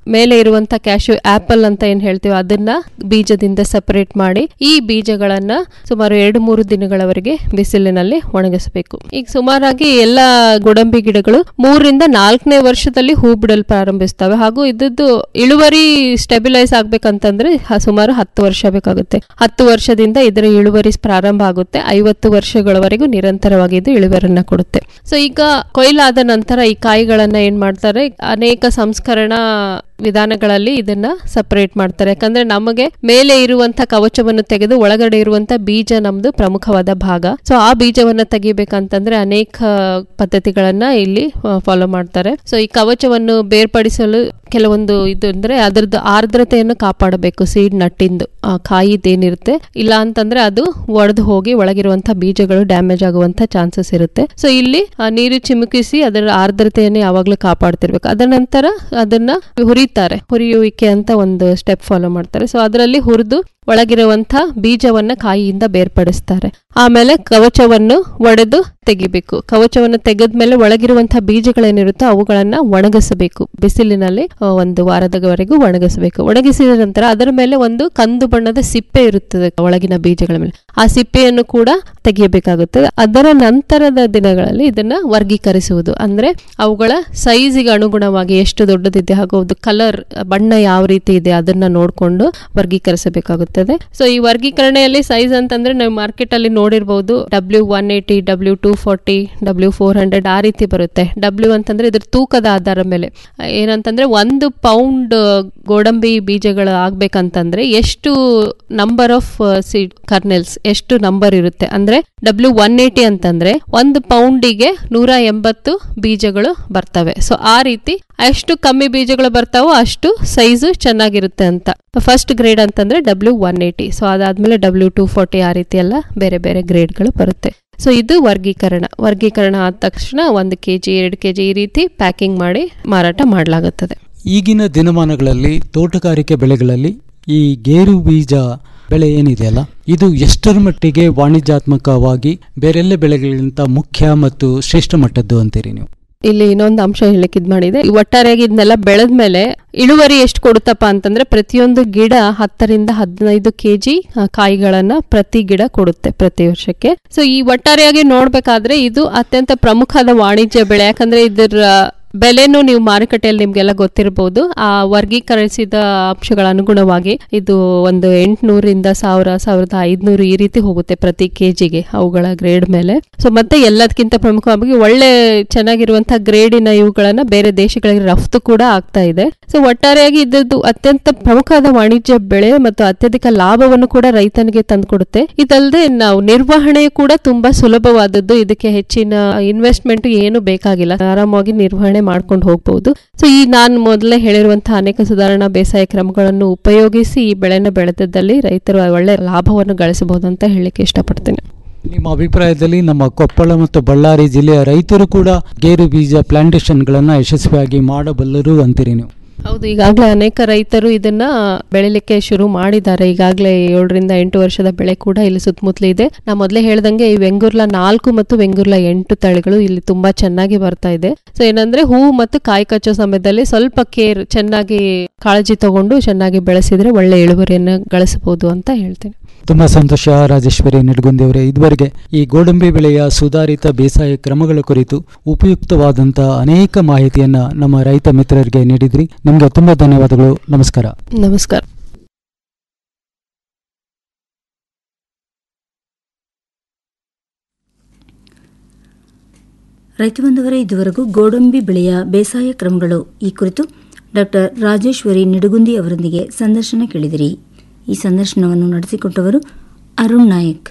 ಮೇಲೆ ಇರುವಂತ ಕ್ಯಾಶ್ಯೂ ಆಪಲ್ ಅಂತ ಏನ್ ಹೇಳ್ತೀವಿ ಅದನ್ನ ಬೀಜದಿಂದ ಸಪರೇಟ್ ಮಾಡಿ ಈ ಬೀಜಗಳನ್ನ ಸುಮಾರು ಎರಡು ಮೂರು ದಿನಗಳವರೆಗೆ ಬಿಸಿಲಿನಲ್ಲಿ ಒಣಗಿಸಬೇಕು ಈಗ ಸುಮಾರಾಗಿ ಎಲ್ಲ ಗೋಡಂಬಿ ಗಿಡಗಳು ಮೂರರಿಂದ ನಾಲ್ಕನೇ ವರ್ಷದಲ್ಲಿ ಹೂ ಬಿಡಲು ಪ್ರಾರಂಭಿಸ್ತವೆ ಹಾಗೂ ಇದ್ದದ್ದು ಇಳುವರಿ ಸ್ಟೆಬಿಲೈಸ್ ಆಗ್ಬೇಕಂತಂದ್ರೆ ಹ- ಸುಮಾರು ಹತ್ತು ವರ್ಷ ಬೇಕಾಗುತ್ತೆ ಹತ್ತು ವರ್ಷದಿಂದ ಇದರ ಇಳುವರಿ ಪ್ರಾರಂಭ ಆಗುತ್ತೆ ಐವತ್ತು ವರ್ಷಗಳವರೆಗೂ ನಿರಂತರವಾಗಿ ಇದು ಇಳುವರಿಯನ್ನ ಕೊಡುತ್ತೆ ಸೊ ಈಗ ಕೊಯ್ಲಾದ ನಂತರ ಈ ಕಾಯಿಗಳನ್ನ ಏನ್ ಮಾಡ್ತಾರೆ ಅನೇಕ ಸಂಸ್ಕರಣಾ ವಿಧಾನಗಳಲ್ಲಿ ಇದನ್ನ ಸಪರೇಟ್ ಮಾಡ್ತಾರೆ ಯಾಕಂದ್ರೆ ನಮಗೆ ಮೇಲೆ ಇರುವಂತ ಕವಚವನ್ನು ತೆಗೆದು ಒಳಗಡೆ ಇರುವಂತ ಬೀಜ ನಮ್ದು ಪ್ರಮುಖವಾದ ಭಾಗ ಸೊ ಆ ಬೀಜವನ್ನ ತೆಗಿಬೇಕಂತಂದ್ರೆ ಅನೇಕ ಪದ್ಧತಿಗಳನ್ನ ಇಲ್ಲಿ ಫಾಲೋ ಮಾಡ್ತಾರೆ ಸೊ ಈ ಕವಚವನ್ನು ಬೇರ್ಪಡಿಸಲು ಕೆಲವೊಂದು ಇದು ಅಂದ್ರೆ ಅದರದ್ದು ಆರ್ದ್ರತೆಯನ್ನು ಕಾಪಾಡಬೇಕು ಸೀಡ್ ನಟ್ಟಿಂದು ಆ ಕಾಯಿದೇನಿರುತ್ತೆ ಇಲ್ಲ ಅಂತಂದ್ರೆ ಅದು ಒಡೆದು ಹೋಗಿ ಒಳಗಿರುವಂತ ಬೀಜಗಳು ಡ್ಯಾಮೇಜ್ ಆಗುವಂತ ಚಾನ್ಸಸ್ ಇರುತ್ತೆ ಸೊ ಇಲ್ಲಿ ಆ ನೀರು ಚಿಮುಕಿಸಿ ಅದರ ಆರ್ದ್ರತೆಯನ್ನು ಯಾವಾಗ್ಲೂ ಕಾಪಾಡ್ತಿರ್ಬೇಕು ಅದರ ನಂತರ ಅದನ್ನ ಹುರಿತಾರೆ ಹುರಿಯುವಿಕೆ ಅಂತ ಒಂದು ಸ್ಟೆಪ್ ಫಾಲೋ ಮಾಡ್ತಾರೆ ಸೊ ಅದರಲ್ಲಿ ಹುರಿದು ಒಳಗಿರುವಂತ ಬೀಜವನ್ನ ಕಾಯಿಯಿಂದ ಬೇರ್ಪಡಿಸ್ತಾರೆ ಆಮೇಲೆ ಕವಚವನ್ನು ಒಡೆದು ತೆಗಿಬೇಕು ಕವಚವನ್ನು ತೆಗೆದ್ಮೇಲೆ ಒಳಗಿರುವಂತಹ ಬೀಜಗಳೇನಿರುತ್ತೋ ಅವುಗಳನ್ನ ಒಣಗಿಸಬೇಕು ಬಿಸಿಲಿನಲ್ಲಿ ಆ, ಒಂದು ವಾರದವರೆಗೂ ಒಣಗಿಸಬೇಕು ಒಣಗಿಸಿದ ನಂತರ ಅದರ ಮೇಲೆ ಒಂದು ಕಂದು ಬಣ್ಣದ ಸಿಪ್ಪೆ ಇರುತ್ತದೆ ಒಳಗಿನ ಬೀಜಗಳ ಮೇಲೆ ಆ ಸಿಪ್ಪೆಯನ್ನು ಕೂಡ ತೆಗೆಯಬೇಕಾಗುತ್ತದೆ ಅದರ ನಂತರದ ದಿನಗಳಲ್ಲಿ ಇದನ್ನ ವರ್ಗೀಕರಿಸುವುದು ಅಂದ್ರೆ ಅವುಗಳ ಸೈಜಿಗೆ ಅನುಗುಣವಾಗಿ ಎಷ್ಟು ದೊಡ್ಡದಿದೆ ಹಾಗೂ ಅದು ಕಲರ್ ಬಣ್ಣ ಯಾವ ರೀತಿ ಇದೆ ಅದನ್ನ ನೋಡಿಕೊಂಡು ವರ್ಗೀಕರಿಸಬೇಕಾಗುತ್ತದೆ ಸೊ ಈ ವರ್ಗೀಕರಣೆಯಲ್ಲಿ ಸೈಜ್ ಅಂತಂದ್ರೆ ನಾವು ಮಾರ್ಕೆಟ್ ಅಲ್ಲಿ ನೋಡಿರ್ಬಹುದು W one eighty W two forty W four hundred ಆ ರೀತಿ ಬರುತ್ತೆ ಡಬ್ಲ್ಯೂ ಅಂತಂದ್ರೆ ಇದ್ರ ತೂಕದ ಆಧಾರ ಮೇಲೆ ಏನಂತಂದ್ರೆ ಒಂದು ಪೌಂಡ್ ಗೋಡಂಬಿ ಬೀಜಗಳು ಆಗ್ಬೇಕಂತಂದ್ರೆ ಎಷ್ಟು ನಂಬರ್ ಆಫ್ ಸೀಡ್ ಕರ್ನೆಲ್ಸ್ ಎಷ್ಟು ನಂಬರ್ ಇರುತ್ತೆ ಅಂದ್ರೆ ಡಬ್ಲ್ಯೂ ಒನ್ ಏಯ್ಟಿ ಅಂತಂದ್ರೆ ಒಂದು ಪೌಂಡಿಗೆ ನೂರ ಎಂಬತ್ತು ಬೀಜಗಳು ಬರ್ತವೆ ಸೊ ಆ ರೀತಿ ಎಷ್ಟು ಕಮ್ಮಿ ಬೀಜಗಳು ಬರ್ತಾವೋ ಅಷ್ಟು ಸೈಜು ಚೆನ್ನಾಗಿರುತ್ತೆ ಅಂತ ಫಸ್ಟ್ ಗ್ರೇಡ್ ಅಂತಂದ್ರೆ ಡಬ್ಲ್ಯೂ ಒನ್ ಏಯ್ಟಿ ಸೊ ಅದಾದ್ಮೇಲೆ ಡಬ್ಲ್ಯೂ ಟೂ ಫೋರ್ಟಿ ಆ ರೀತಿ ಎಲ್ಲ ಬೇರೆ ಬೇರೆ ಗ್ರೇಡ್ಗಳು ಬರುತ್ತೆ ಸೊ ಇದು ವರ್ಗೀಕರಣ ವರ್ಗೀಕರಣ ಆದ ತಕ್ಷಣ ಒಂದು ಕೆ ಜಿ ಎರಡು ಕೆ ಜಿ ಈ ರೀತಿ ಪ್ಯಾಕಿಂಗ್ ಮಾಡಿ ಮಾರಾಟ ಮಾಡಲಾಗುತ್ತದೆ ಈಗಿನ ದಿನಮಾನಗಳಲ್ಲಿ ತೋಟಗಾರಿಕೆ ಬೆಳೆಗಳಲ್ಲಿ ಈ ಗೇರು ಬೀಜ ಬೆಳೆ ಏನಿದೆಯಲ್ಲ ಇದು ಎಷ್ಟರ ಮಟ್ಟಿಗೆ ವಾಣಿಜ್ಯಾತ್ಮಕವಾಗಿ ಬೇರೆಲ್ಲ ಬೆಳೆಗಳಿಗಿಂತ ಮುಖ್ಯ ಮತ್ತು ಶ್ರೇಷ್ಠ ಮಟ್ಟದ್ದು ಅಂತೀರಿ ನೀವು ಇಲ್ಲಿ ಇನ್ನೊಂದು ಅಂಶ ಹೇಳಕ್ ಇದ್ ಮಾಡಿದೆ ಈ ಒಟ್ಟಾರೆಯಾಗಿ ಇದನ್ನೆಲ್ಲ ಬೆಳೆದ್ಮೇಲೆ ಇಳುವರಿ ಎಷ್ಟು ಕೊಡುತ್ತಪ್ಪ ಅಂತಂದ್ರೆ ಪ್ರತಿಯೊಂದು ಗಿಡ ಹತ್ತರಿಂದ ಹದಿನೈದು ಕೆಜಿ ಕಾಯಿಗಳನ್ನ ಪ್ರತಿ ಗಿಡ ಕೊಡುತ್ತೆ ಪ್ರತಿ ವರ್ಷಕ್ಕೆ ಸೊ ಈ ಒಟ್ಟಾರೆಯಾಗಿ ನೋಡ್ಬೇಕಾದ್ರೆ ಇದು ಅತ್ಯಂತ ಪ್ರಮುಖವಾದ ವಾಣಿಜ್ಯ ಬೆಳೆ ಯಾಕಂದ್ರೆ ಇದರ ಬೆಲೆನೂ ನೀವು ಮಾರುಕಟ್ಟೆಯಲ್ಲಿ ನಿಮ್ಗೆಲ್ಲ ಗೊತ್ತಿರಬಹುದು ಆ ವರ್ಗೀಕರಿಸಿದ ಅಂಶಗಳ ಅನುಗುಣವಾಗಿ ಇದು ಒಂದು ಎಂಟುನೂರಿಂದ ಸಾವಿರ ಸಾವಿರದ ಐದ್ನೂರು ಈ ರೀತಿ ಹೋಗುತ್ತೆ ಪ್ರತಿ ಕೆಜಿಗೆ ಅವುಗಳ ಗ್ರೇಡ್ ಮೇಲೆ ಸೊ ಮತ್ತೆ ಎಲ್ಲದಕ್ಕಿಂತ ಪ್ರಮುಖವಾಗಿ ಒಳ್ಳೆ ಚೆನ್ನಾಗಿರುವಂತಹ ಗ್ರೇಡಿನ ಇವುಗಳನ್ನ ಬೇರೆ ದೇಶಗಳಿಗೆ ರಫ್ತು ಕೂಡ ಆಗ್ತಾ ಇದೆ ಸೊ ಒಟ್ಟಾರೆಯಾಗಿ ಇದ್ದದ್ದು ಅತ್ಯಂತ ಪ್ರಮುಖವಾದ ವಾಣಿಜ್ಯ ಬೆಳೆ ಮತ್ತು ಅತ್ಯಧಿಕ ಲಾಭವನ್ನು ಕೂಡ ರೈತನಿಗೆ ತಂದುಕೊಡುತ್ತೆ ಇದಲ್ಲದೆ ನಾವು ನಿರ್ವಹಣೆ ಕೂಡ ತುಂಬಾ ಸುಲಭವಾದದ್ದು ಇದಕ್ಕೆ ಹೆಚ್ಚಿನ ಇನ್ವೆಸ್ಟ್ಮೆಂಟ್ ಏನು ಬೇಕಾಗಿಲ್ಲ ಆರಾಮಾಗಿ ನಿರ್ವಹಣೆ ಮಾಡ್ಕೊಂಡು ಹೋಗ್ಬಹುದು ಸೊ ಈ ನಾನು ಮೊದಲೇ ಹೇಳಿರುವಂತಹ ಅನೇಕ ಸುಧಾರಣಾ ಬೇಸಾಯ ಕ್ರಮಗಳನ್ನು ಉಪಯೋಗಿಸಿ ಈ ಬೆಳೆನ ಬೆಳೆದದ್ದಲ್ಲಿ ರೈತರು ಒಳ್ಳೆ ಲಾಭವನ್ನು ಗಳಿಸಬಹುದು ಅಂತ ಹೇಳಲಿಕ್ಕೆ ಇಷ್ಟಪಡ್ತೇನೆ ನಿಮ್ಮ ಅಭಿಪ್ರಾಯದಲ್ಲಿ ನಮ್ಮ ಕೊಪ್ಪಳ ಮತ್ತು ಬಳ್ಳಾರಿ ಜಿಲ್ಲೆಯ ರೈತರು ಕೂಡ ಗೇರು ಬೀಜ ಪ್ಲಾಂಟೇಶನ್ಗಳನ್ನು ಯಶಸ್ವಿಯಾಗಿ ಮಾಡಬಲ್ಲರು ಅಂತೀರಿ ನೀವು ಹೌದು ಈಗಾಗಲೇ ಅನೇಕ ರೈತರು ಇದನ್ನ ಬೆಳಿಲಿಕ್ಕೆ ಶುರು ಮಾಡಿದ್ದಾರೆ ಈಗಾಗಲೇ ಏಳರಿಂದ ಎಂಟು ವರ್ಷದ ಬೆಳೆ ಕೂಡ ಇಲ್ಲಿ ಸುತ್ತಮುತ್ತಲು ಇದೆ ನಾ ಮೊದಲೇ ಹೇಳ್ದಂಗೆ ಈ ವೆಂಗುರ್ಲ ನಾಲ್ಕು ಮತ್ತು ವೆಂಗುರ್ಲ ಎಂಟು ತಳಿಗಳು ಇಲ್ಲಿ ತುಂಬಾ ಚೆನ್ನಾಗಿ ಬರ್ತಾ ಇದೆ ಸೊ ಏನಂದ್ರೆ ಹೂವು ಮತ್ತು ಕಾಯಿ ಕಚ್ಚೋ ಸಮಯದಲ್ಲಿ ಸ್ವಲ್ಪ ಕೇರ್ ಚೆನ್ನಾಗಿ ಕಾಳಜಿ ತಗೊಂಡು ಚೆನ್ನಾಗಿ ಬೆಳೆಸಿದ್ರೆ ಒಳ್ಳೆ ಇಳುವರಿಯನ್ನು ಗಳಿಸಬಹುದು ಅಂತ ಹೇಳ್ತೇನೆ ತುಂಬಾ ಸಂತೋಷ ರಾಜೇಶ್ವರಿ ನಿಡಗುಂದಿ ಅವರೇ ಇದುವರೆಗೆ ಈ ಗೋಡಂಬಿ ಬೆಳೆಯ ಸುಧಾರಿತ ಬೇಸಾಯ ಕ್ರಮಗಳ ಕುರಿತು ಉಪಯುಕ್ತವಾದಂತಹ ಅನೇಕ ಮಾಹಿತಿಯನ್ನ ನಮ್ಮ ರೈತ ಮಿತ್ರರಿಗೆ ನೀಡಿದ್ರಿ ನಿಮಗೆ ತುಂಬಾ ಧನ್ಯವಾದಗಳು ನಮಸ್ಕಾರ ನಮಸ್ಕಾರ ರೈತ ಬಂಧುವರೇ ಇದುವರೆಗೂ ಗೋಡಂಬಿ ಬೆಳೆಯ ಬೇಸಾಯ ಕ್ರಮಗಳು ಈ ಕುರಿತು ಡಾಕ್ಟರ್ ರಾಜೇಶ್ವರಿ ನಿಡುಗುಂದಿ ಅವರೊಂದಿಗೆ ಸಂದರ್ಶನ ಕೇಳಿದಿರಿ ಈ ಸಂದರ್ಶನವನ್ನು ನಡೆಸಿಕೊಟ್ಟವರು ಅರುಣ್ ನಾಯಕ್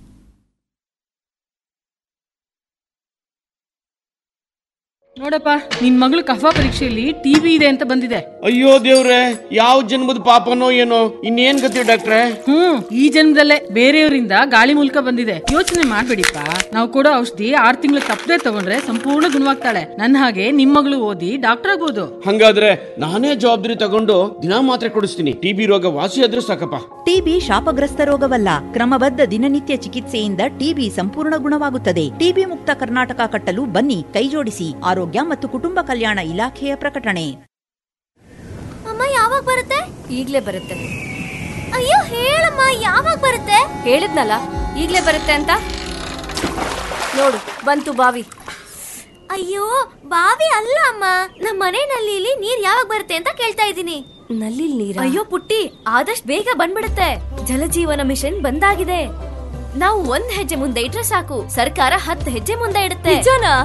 ನೋಡಪ್ಪ ನಿನ್ ಮಗಳು ಕಫಾ ಪರೀಕ್ಷೆಯಲ್ಲಿ ಟಿವಿ ಇದೆ ಅಂತ ಬಂದಿದೆ ಅಯ್ಯೋ ದೇವ್ರೆ ಯಾವ ಜನ್ಮದ ಪಾಪನೋ ಏನೋ ಇನ್ನೇನ್ ಗತಿ ಡಾಕ್ಟ್ರೆ ಹ್ಮ್ ಈ ಜನ್ಮದಲ್ಲೇ ಬೇರೆಯವರಿಂದ ಗಾಳಿ ಮೂಲಕ ಬಂದಿದೆ ಯೋಚನೆ ಮಾಡ್ಬೇಡಿಪ್ಪ ನಾವು ಕೊಡೋ ಔಷಧಿ ಆರ್ ತಿಂಗಳು ತಪ್ಪದೆ ತಗೊಂಡ್ರೆ ಸಂಪೂರ್ಣ ಗುಣವಾಗ್ತಾಳೆ ನನ್ನ ಹಾಗೆ ನಿಮ್ ಮಗಳು ಓದಿ ಡಾಕ್ಟರ್ ಆಗ್ಬೋದು ಹಂಗಾದ್ರೆ ನಾನೇ ಜವಾಬ್ದಾರಿ ತಗೊಂಡು ದಿನಾ ಮಾತ್ರೆ ಕೊಡಿಸ್ತೀನಿ ಟಿಬಿ ರೋಗ ವಾಸಿ ಆದ್ರೂ ಸಾಕಪ್ಪ ಟಿಬಿ ಶಾಪಗ್ರಸ್ತ ರೋಗವಲ್ಲ ಕ್ರಮಬದ್ಧ ದಿನನಿತ್ಯ ಚಿಕಿತ್ಸೆಯಿಂದ ಟಿಬಿ ಸಂಪೂರ್ಣ ಗುಣವಾಗುತ್ತದೆ ಟಿಬಿ ಮುಕ್ತ ಕರ್ನಾಟಕ ಕಟ್ಟಲು ಬನ್ನಿ ಕೈಜೋಡಿಸಿ ಆರೋಗ್ಯ ಮತ್ತು ಕುಟುಂಬ ಕಲ್ಯಾಣ ಇಲಾಖೆಯ ಪ್ರಕಟಣೆ ಯಾವಾಗ ಬರುತ್ತೆ ಈಗ್ಲೇ ಬರುತ್ತೆ ಅಯ್ಯೋ ಹೇಳಮ್ಮ ಯಾವಾಗ ಬರುತ್ತೆ ಹೇಳಿದ್ನಲ್ಲ ಈಗ್ಲೇ ಬರುತ್ತೆ ಅಂತ ನೋಡು ಬಂತು ಬಾವಿ ಅಯ್ಯೋ ಬಾವಿ ಅಲ್ಲ ಅಮ್ಮ ನಮ್ಮ ಮನೆ ನಲ್ಲಿಲಿ ನೀರ್ ಯಾವಾಗ ಬರುತ್ತೆ ಅಂತ ಕೇಳ್ತಾ ಇದ್ದೀನಿ ನಲ್ಲಿ ನೀರ ಅಯ್ಯೋ ಪುಟ್ಟಿ ಆದಷ್ಟು ಬೇಗ ಬಂದ್ಬಿಡುತ್ತೆ ಜಲಜೀವನ ಮಿಷನ್ ಬಂದಾಗಿದೆ ನಾವು ಒಂದ್ ಹೆಜ್ಜೆ ಮುಂದೆ ಇಟ್ರೆ ಸಾಕು ಸರ್ಕಾರ ಹತ್ತು ಹೆಜ್ಜೆ ಮುಂದೆ ಇಡುತ್ತೆ ನಿಜನಾ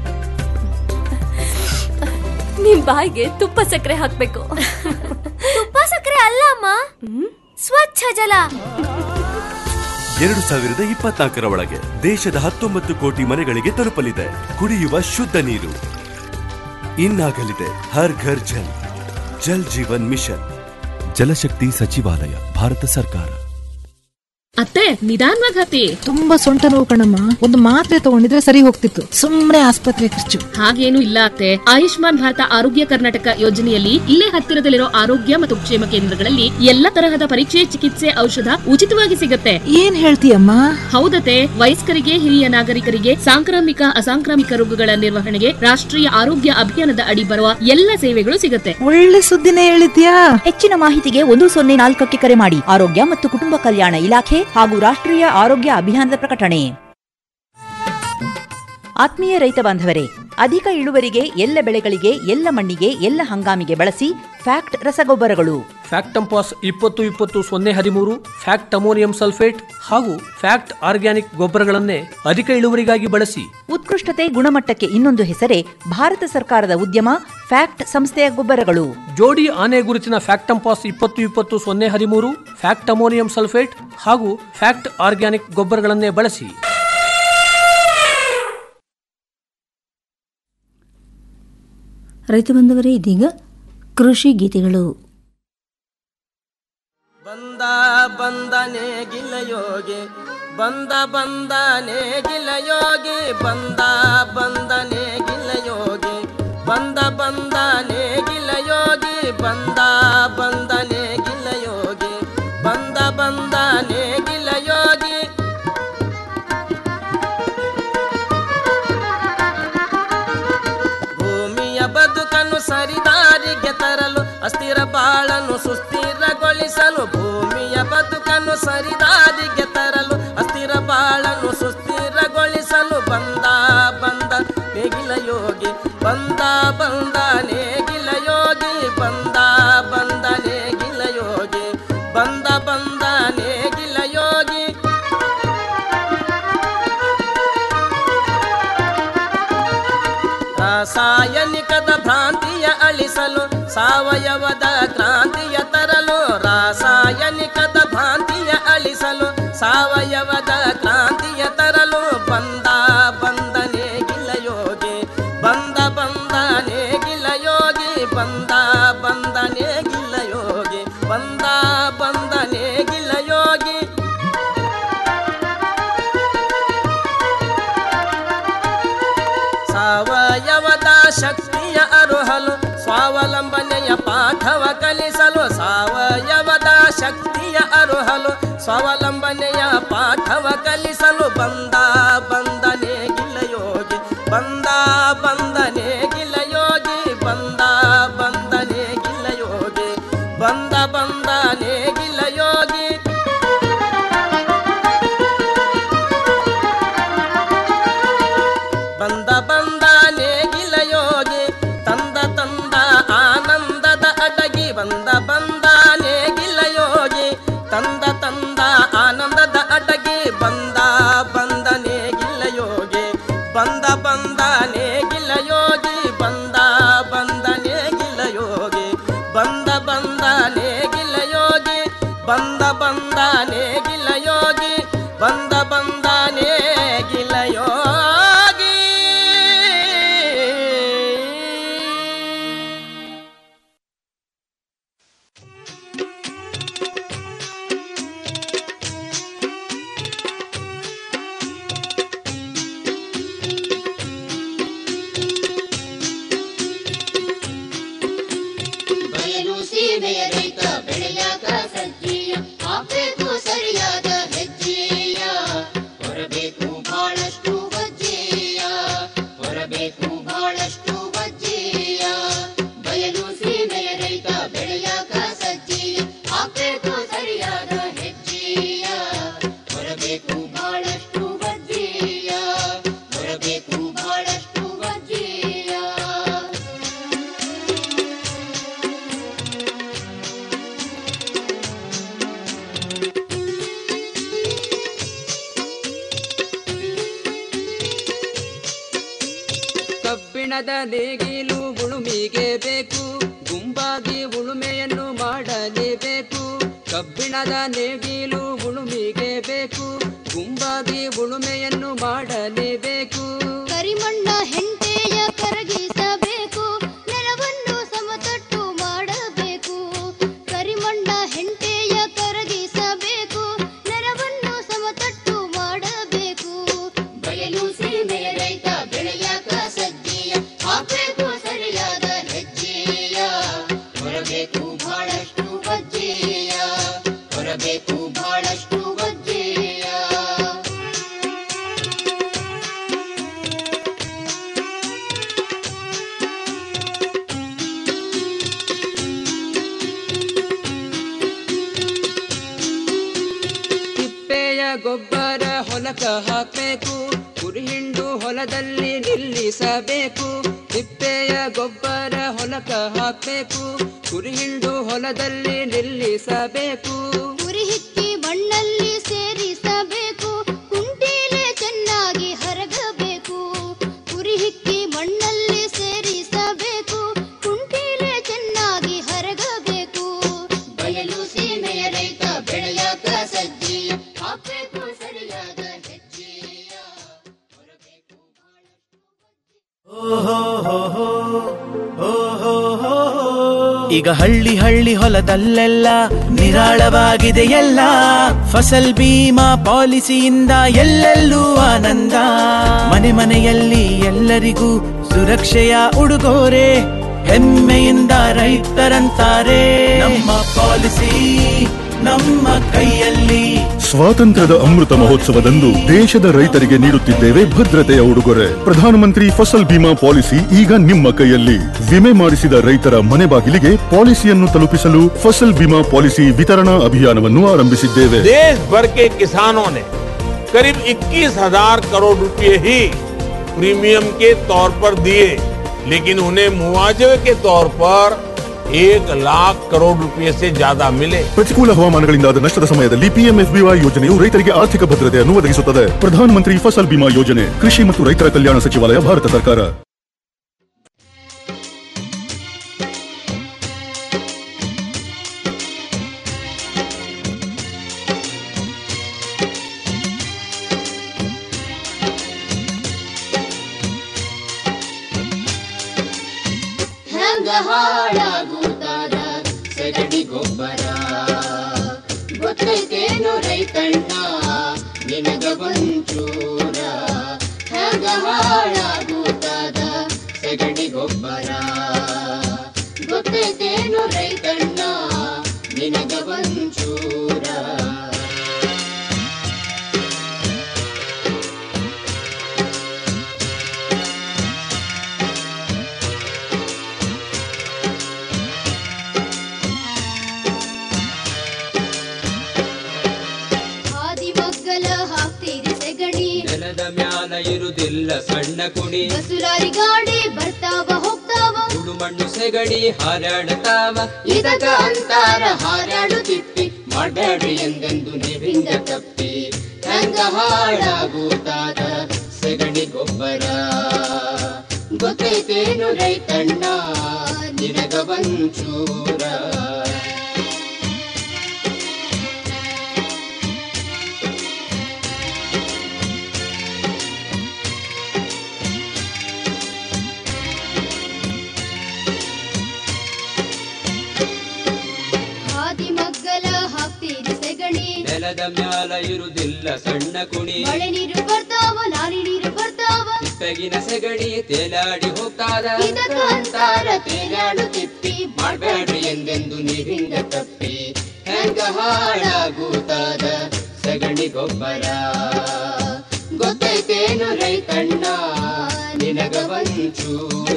ನಿಮ್ ಬಾಯಿಗೆ ತುಪ್ಪ ಸಕ್ಕರೆ ಹಾಕ್ಬೇಕು ತುಪ್ಪ ಸಕ್ಕರೆ ಅಲ್ಲ ಅಮ್ಮ ಸ್ವಚ್ಛ ಜಲ ಎರಡು ಸಾವಿರದ ಇಪ್ಪತ್ನಾಲ್ಕರ ಒಳಗೆ ದೇಶದ ಹತ್ತೊಂಬತ್ತು ಕೋಟಿ ಮನೆಗಳಿಗೆ ತಲುಪಲಿದೆ ಕುಡಿಯುವ ಶುದ್ಧ ನೀರು ಇನ್ನಾಗಲಿದೆ ಹರ್ ಘರ್ ಜಲ್ ಜಲ್ ಜೀವನ್ ಮಿಷನ್ ಜಲಶಕ್ತಿ ಸಚಿವಾಲಯ ಭಾರತ ಸರ್ಕಾರ ಅತ್ತೆ ನಿಧಾನವಾಗಿ ಹತ್ತಿ ತುಂಬಾ ಸೊಂಟ ನೋವು ಕಣಮ್ಮ ಒಂದು ಮಾತ್ರೆ ತಗೊಂಡಿದ್ರೆ ಸರಿ ಹೋಗ್ತಿತ್ತು ಸುಮ್ನೆ ಆಸ್ಪತ್ರೆ ಖರ್ಚು ಹಾಗೇನು ಇಲ್ಲ ಅತ್ತೆ ಆಯುಷ್ಮಾನ್ ಭಾರತ ಆರೋಗ್ಯ ಕರ್ನಾಟಕ ಯೋಜನೆಯಲ್ಲಿ ಇಲ್ಲೇ ಹತ್ತಿರದಲ್ಲಿರೋ ಆರೋಗ್ಯ ಮತ್ತು ಕ್ಷೇಮ ಕೇಂದ್ರಗಳಲ್ಲಿ ಎಲ್ಲ ತರಹದ ಪರೀಕ್ಷೆ ಚಿಕಿತ್ಸೆ ಔಷಧ ಉಚಿತವಾಗಿ ಸಿಗುತ್ತೆ ಏನ್ ಹೇಳ್ತೀಯಮ್ಮ ಹೌದತೆ ವಯಸ್ಕರಿಗೆ ಹಿರಿಯ ನಾಗರಿಕರಿಗೆ ಸಾಂಕ್ರಾಮಿಕ ಅಸಾಂಕ್ರಾಮಿಕ ರೋಗಗಳ ನಿರ್ವಹಣೆಗೆ ರಾಷ್ಟ್ರೀಯ ಆರೋಗ್ಯ ಅಭಿಯಾನದ ಅಡಿ ಬರುವ ಎಲ್ಲ ಸೇವೆಗಳು ಸಿಗುತ್ತೆ ಒಳ್ಳೆ ಸುದ್ದಿನೇ ಹೇಳಿದ್ಯಾ ಹೆಚ್ಚಿನ ಮಾಹಿತಿಗೆ ಒಂದು ಸೊನ್ನೆ ನಾಲ್ಕಕ್ಕೆ ಕರೆ ಮಾಡಿ ಆರೋಗ್ಯ ಮತ್ತು ಕುಟುಂಬ ಕಲ್ಯಾಣ ಇಲಾಖೆ ಹಾಗೂ ರಾಷ್ಟ್ರೀಯ ಆರೋಗ್ಯ ಅಭಿಯಾನದ ಪ್ರಕಟಣೆ ಆತ್ಮೀಯ ರೈತ ಬಾಂಧವರೇ ಅಧಿಕ ಇಳುವರಿಗೆ ಎಲ್ಲ ಬೆಳೆಗಳಿಗೆ ಎಲ್ಲ ಮಣ್ಣಿಗೆ ಎಲ್ಲ ಹಂಗಾಮಿಗೆ ಬಳಸಿ ಫ್ಯಾಕ್ಟ್ ರಸಗೊಬ್ಬರಗಳು ಫ್ಯಾಕ್ಟಂಪಾಸ್ ಇಪ್ಪತ್ತು ಇಪ್ಪತ್ತು ಸೊನ್ನೆ ಹದಿಮೂರು ಫ್ಯಾಕ್ಟ್ ಅಮೋನಿಯಂ ಸಲ್ಫೇಟ್ ಹಾಗೂ ಫ್ಯಾಕ್ಟ್ ಆರ್ಗ್ಯಾನಿಕ್ ಗೊಬ್ಬರಗಳನ್ನೇ ಅಧಿಕ ಇಳುವರಿಗಾಗಿ ಬಳಸಿ ಉತ್ಕೃಷ್ಟತೆ ಗುಣಮಟ್ಟಕ್ಕೆ ಇನ್ನೊಂದು ಹೆಸರೇ ಭಾರತ ಸರ್ಕಾರದ ಉದ್ಯಮ ಫ್ಯಾಕ್ಟ್ ಸಂಸ್ಥೆಯ ಗೊಬ್ಬರಗಳು ಜೋಡಿ ಆನೆ ಗುರುತಿನ ಫ್ಯಾಕ್ಟಂಪಾಸ್ ಇಪ್ಪತ್ತು ಇಪ್ಪತ್ತು ಸೊನ್ನೆ ಹದಿಮೂರು ಫ್ಯಾಕ್ಟ್ ಅಮೋನಿಯಂ ಸಲ್ಫೇಟ್ ಹಾಗೂ ಫ್ಯಾಕ್ಟ್ ಆರ್ಗ್ಯಾನಿಕ್ ಗೊಬ್ಬರಗಳನ್ನೇ ಬಳಸಿ ರೈತ ಬಂದವರೇ ಇದೀಗ ಕೃಷಿ ಗೀತೆಗಳು ಬಂದ ಬಂದನೆ ಗಿಲಯೋಗಿ ಬಂದ ಬಂದನೆ ಗಿಲಯೋಗಿ ಬಂದ ಬಂದನೆ ಗಿಲಯೋಗಿ ಬಂದ ಬಂದನೆ ಗಿಲಯೋಗಿ ಬಂದ ಬಂದನೆ ಗಿಲಯೋಗಿ ಬಂದ ಬಂದನೆ ಗಿಲಯೋಗಿ ಭೂಮಿಯ ಬದುಕನ್ನು ಸರಿದಾರಿಗೆ ತರಲು ಅಸ್ಥಿರ ಬಾಳನ್ನು ಸುಸ್ಥಿರಗೊಳಿಸಲು ಭೂಮಿಯ ಬದುಕನ್ನು ಸರಿದಾರಿಗೆ ತರಲು ಅಸ್ಥಿರ ಬಾಳನ್ನು ಸುಸ್ಥಿರಗೊಳಿಸಲು ಬಂದ ಬಂದ ನೇಗಿಲ ಯೋಗಿ ಬಂದ ಬಂದ ನೇಗಿಲ ಯೋಗಿ ಬಂದ ಬಂದ ನೇಗಿಲ ಯೋಗಿ ಬಂದ ಬಂದ ನೇಗಿಲ ಯೋಗಿ ರಾಸಾಯನಿಕದ ಭ್ರಾಂತಿಯ ಅಳಿಸಲು ಸಾವಯವದ ಕ್ರಾಂತಿಯ ತರಲು ರಾಸಾಯನಿಕದ ಭ್ರಾಂತಿಯ ಅಳಿಸಲು ಸಾವಯವದ ಕ್ರಾಂತಿಯ ತರಲು ಬಂದ ಬಂದನೆ ಗಿಲಯೋಗಿ ಬಂದ ಬಂದನೆ ಗಿಲಯೋಗಿ ಬಂದ ಬಂದನೆ ಗಿಲಯೋಗಿ ಬಂದ ಬಂದನೆ ಗಿಲಯೋಗಿ ಸಾವಯವದ ಶಕ್ತಿಯ ಅರುಹಲು ಸ್ವಾವಲಂಬನೆಯ ಪಾಠವ ಕಲಿಸಲು ಸಾವಯವದ ಶಕ್ತಿಯ ಅರುಹಲು ಸ್ವಾವಲಂಬನೆಯ ಪಾಠವ ಕಲಿಸಲು ಬಂದ ಬಂದನೆ ಗಿಲಯೋಗಿ ಬಂದ ಬಂದನೆ ಗಿಲಯೋಗಿ ಬಂದ ಬಂದನೆ ಗಿಲಯೋಗಿ ಬಂದ ಬಂದನೆ ಗಿಲಯೋಗಿ ಬಂದ ಬಂದ ನೇಗಿಲ ಯೋಗಿ ತಂದ ತಂದ ಆನಂದದ ಅಡಗಿ ಬಂದ ಬಂದ ನೇಗಿಲ ಯೋಗಿ ತಂದ ತಂದ ಆನಂದದ ಅಡಗಿ ಬಂದ ಬಂದ ನೇಗಿಲ ಯೋಗಿ ಬಂದ ಬಂದ ನೇಗಿಲ ಯೋಗಿ ಬಂದ ಬಂದ ನೇಗಿಲ ಯೋಗಿ ಬಂದ ಬಂದ ನೇಗಿಲ ಯೋಗಿ ಬಂದ ಬಂದ ನೇಗಿಲ ಯೋಗಿ ಬಂದ ಬಂದ ನೇಗಿಲ ಯೋಗಿ ಬಯಲು ಸೀಮೆಯ ರೈತ ಬೆಳೆಯಾಗ ಸಜ್ಜೀಯ ಹಾಕ್ಬೇಕು ಸರಿಯಾದ ಹೆಜ್ಜೆಯ ಹೊರಬೇಕು ಬಹಳಷ್ಟು ವಜ್ಜೆಯ ಹೊರಬೇಕು ಬಹಳಷ್ಟು ವಜ್ಜೆಯ ಬಯಲು ಸೀಮೆಯ ರೈತ ಬೆಳೆಯಾಗ ಕಬ್ಬಿಣದ ನೇಗಿಲು ಉಳುಮಿಗೆ ಬೇಕು ಗುಂಪಾಗಿ ಉಳುಮೆಯನ್ನು ಮಾಡಲೇಬೇಕು ಕಬ್ಬಿಣದ ನೇಗಿಲು ಉಳುಮಿಗೆ ಬೇಕು ಗುಂಪಾಗಿ ಉಳುಮೆಯನ್ನು ಮಾಡಲೇಬೇಕು ಕರಿಮಣ್ಣ ಹೆಂಟೆಯ ಕರಗಿಸಬೇಕು ನೆಲವನ್ನು ಸಮತಟ್ಟು ಮಾಡಬೇಕು ಕರಿಮಣ್ಣ ಹೆಂಟೆಯ ಕರಗಿಸಬೇಕು ನೆಲವನ್ನು ಸಮತಟ್ಟು ಮಾಡಬೇಕು ಬಯಲು ಸೀಮೆಯ ರೈತ ಬೆಳೆಯಾಕ ಸಜ್ಜೆಯ ಹಾಕಬೇಕು ಸರಿಯಾದ ಹೆಜ್ಜೆಯ ಹೊರಬೇಕು ಬಹಳಷ್ಟು ಬಜ್ಜೆಯ ಹೊರಬೇಕು ಬಹಳಷ್ಟು ಬಜ್ಜೆಯ ತಿಪ್ಪೆಯ ಗೊಬ್ಬರ ಹೊಲಕ ಹಾಕಬೇಕು ಕುರಿಹಿಂಡು ಹೊಲದಲ್ಲಿ ನಿಲ್ಲಿಸಬೇಕು ತಿಪ್ಪೆಯ ಗೊಬ್ಬರ ಹೊಲಕ ಹಾಕಬೇಕು ಕುರಿಹಿಂಡು ಹೊಲದಲ್ಲಿ ನಿಲ್ಲಿಸಬೇಕು ಉರಿ ಹಿಕ್ಕಿ ಮಣ್ಣಲ್ಲಿ ಸೇರಿಸಬೇಕು ಕುಂಟೀಲೆ ಚೆನ್ನಾಗಿ ಹರಗಬೇಕು ಉರಿ ಹಿಕ್ಕಿ ಮಣ್ಣಲ್ಲಿ ಸೇರಿಸಬೇಕು ಕುಂಟೀಲೆ ಚೆನ್ನಾಗಿ ಹರಗಬೇಕು ಬಯಲು ಸೀಮೆಯ ರೈತ ಬೆಳೆಯಾಕ ಸಜ್ಜಿಯ ಹಾಕಬೇಕು ಸರಿಯಾದ ಹೆಜ್ಜೆಯ ಈಗ ಹಳ್ಳಿ ಹಳ್ಳಿ ಹೊಲದಲ್ಲೆಲ್ಲ ನಿರಾಳವಾಗಿದೆ ಎಲ್ಲ ಫಸಲ್ ಬೀಮಾ ಪಾಲಿಸಿಯಿಂದ ಎಲ್ಲೆಲ್ಲೂ ಆನಂದ ಮನೆ ಮನೆಯಲ್ಲಿ ಎಲ್ಲರಿಗೂ ಸುರಕ್ಷೆಯ ಉಡುಗೊರೆ ಹೆಮ್ಮೆಯಿಂದ ರೈತರಂತಾರೆ ನಮ್ಮ ಪಾಲಿಸಿ ನಮ್ಮ ಕೈಯಲ್ಲಿ ಸ್ವಾತಂತ್ರ್ಯದ ಅಮೃತ ಮಹೋತ್ಸವದಂದು ದೇಶದ ರೈತರಿಗೆ ನೀಡುತ್ತಿದ್ದೇವೆ ಭದ್ರತೆಯ ಉಡುಗೊರೆ ಪ್ರಧಾನಮಂತ್ರಿ ಫಸಲ್ ಬಿಮಾ ಪಾಲಿಸಿ ಈಗ ನಿಮ್ಮ ಕೈಯಲ್ಲಿ ವಿಮೆ ಮಾಡಿಸಿದ ರೈತರ ಮನೆ ಬಾಗಿಲಿಗೆ ಪಾಲಿಸಿಯನ್ನು ತಲುಪಿಸಲು ಫಸಲ್ ಬಿಮಾ ಪಾಲಿಸಿ ವಿತರಣಾ ಅಭಿಯಾನವನ್ನು ಆರಂಭಿಸಿದ್ದೇವೆ देश भर के किसानों ने करीब 21,000 करोड़ रुपए ही प्रीमियम के तौर पर दिए लेकिन उन्हें मुआवजे के तौर पर एक लाख करोड़ रुपए से ज्यादा मिले ಪ್ರತಿಕೂಲ ಹವಾಮಾನಗಳಿಂದಾದ ನಷ್ಟದ ಸಮಯದಲ್ಲಿ ಪಿಎಂಎಫ್ಬಿವೈ ಯೋಜನೆಯು ರೈತರಿಗೆ ಆರ್ಥಿಕ ಭದ್ರತೆಯನ್ನು ಒದಗಿಸುತ್ತದೆ ಪ್ರಧಾನಮಂತ್ರಿ ಫಸಲ್ ಬಿಮಾ ಯೋಜನೆ ಕೃಷಿ ಮತ್ತು ರೈತರ ಕಲ್ಯಾಣ ಸಚಿವಾಲಯ ಭಾರತ ಸರ್ಕಾರ ಹೆಂಗ ಹಾಳಾಗುತ್ತಾದ ಸಗಡಿ ಗೊಬ್ಬರ ಗೊತ್ತೈತೇನು ರೈತಣ್ಣ ನಿನಗ ಒಂಚೂರ ಹೆಂಗ ಹಾಳಾಗುತ್ತಾದ ಸಗಡಿ ಗೊಬ್ಬರ ಗೊತ್ತೈತೇನು ರೈತಣ್ಣ ನಿನಗ ಒಂಚೂರ ಹಾದಿ ಮಗ್ಗಲ ಹಾಕ್ತೀರಿ ಸೆಗಣಿ ನೆಲದ ಮ್ಯಾಲ ಇರುವುದಿಲ್ಲ ಸಣ್ಣ ಕುಣಿ ಬಸುಲಾರಿ ಗಾಡಿ ಬರ್ತಾವ ಹೋಗ್ತಾವ ಉಡು ಮಣ್ಣು ಸೆಗಡಿ ಹಾರಾಡತಾವ ಇದಕ್ಕ ಅಂತಾರ ಹಾರಾಡು ತಿಪ್ಪಿ ಮಾಡ್ಬೇಡ್ರಿ ಎಂದೆಂದು ನೀವಿಂದ ತಪ್ಪಿ ಹೆಂಗ ಹಾಳಾಗುತ್ತಾದ ಸೆಗಣಿ ಗೊಬ್ಬರ ಗೊತ್ತೈತೇನು ರೈತಣ್ಣ ನಿನಗ ಒಂಚೂರ ಹಾದಿ ಮಗ್ಗಲ ಹಾಕ್ತೀರಿ ಸೆಗಣಿ ನೆಲದ ಮ್ಯಾಲ ಇರುವುದಿಲ್ಲ ಸಣ್ಣ ಕುಣಿ ಮಳೆ ನೀರು ಬರ್ತಾವ ನಾರಿ ನೀರು ಬರ್ತಾವ ತಿಪ್ಪೆಗಿನ ಸೆಗಡಿ ತೇಲಾಡಿ ಹೋಗ್ತಾದ ಇದಕ್ಕ ಅಂತಾರ ತೇಲಾಡು ತಿಪ್ಪಿ ಮಾಡ್ಬೇಡ್ರಿ ಎಂದೆಂದು ನೀವಿಂದ ತಪ್ಪಿ ಹೆಂಗ ಹಾಳಾಗುತ್ತಾದ ಸಗಣಿ ಗೊಬ್ಬರ ಗೊತ್ತೈತೇನು ರೈತಣ್ಣ ನಿನಗ ಒಂಚೂರ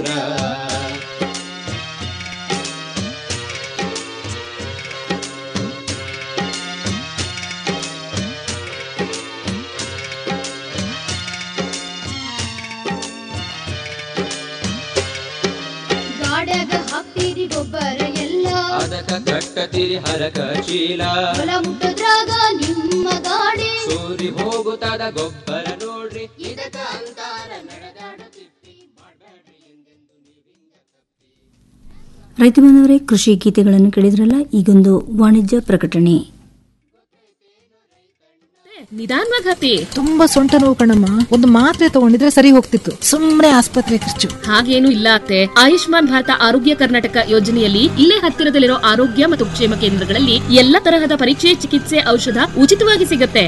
ಗಾಡ್ಯಾಗ ಹಾಕ್ತೀರಿ ಗೊಬ್ಬರ ಎಲ್ಲ ಅದಕ್ಕ ಕಟ್ಟತಿರಿ ಹರಕ ಚೀಲ ಹೊಲ ಮುಟ್ಟದ್ರಾಗ ನಿಮ್ಮ ಗಾಡಿ ಸೂರಿ ಹೋಗುತ್ತಾದ ಗೊಬ್ಬರ ನೋಡ್ರಿ ಇದಕ್ಕ ಅಂತಾರ ನಡೆದಾಡು ತಿಪ್ಪಿ ಮಾಡ್ಬೇಡ್ರಿ ಎಂದೆಂದು ರೈತ ಬಾಂಧವರೇ ಕೃಷಿ ಗೀತೆಗಳನ್ನು ಕೇಳಿದ್ರಲ್ಲ ಈಗೊಂದು ವಾಣಿಜ್ಯ ಪ್ರಕಟಣೆ ನಿಧಾನವಾಗಿ ಹತ್ತಿ ತುಂಬಾ ಸೊಂಟ ನೋವು ಕಣಮ್ಮ ಒಂದು ಮಾತ್ರೆ ತಗೊಂಡಿದ್ರೆ ಸರಿ ಹೋಗ್ತಿತ್ತು ಸುಮ್ನೆ ಆಸ್ಪತ್ರೆ ಖರ್ಚು ಹಾಗೇನು ಇಲ್ಲ ಅತ್ತೆ ಆಯುಷ್ಮಾನ್ ಭಾರತ ಆರೋಗ್ಯ ಕರ್ನಾಟಕ ಯೋಜನೆಯಲ್ಲಿ ಇಲ್ಲೇ ಹತ್ತಿರದಲ್ಲಿರೋ ಆರೋಗ್ಯ ಮತ್ತು ಕ್ಷೇಮ ಕೇಂದ್ರಗಳಲ್ಲಿ ಎಲ್ಲ ತರಹದ ಪರೀಕ್ಷೆ ಚಿಕಿತ್ಸೆ ಔಷಧ ಉಚಿತವಾಗಿ ಸಿಗುತ್ತೆ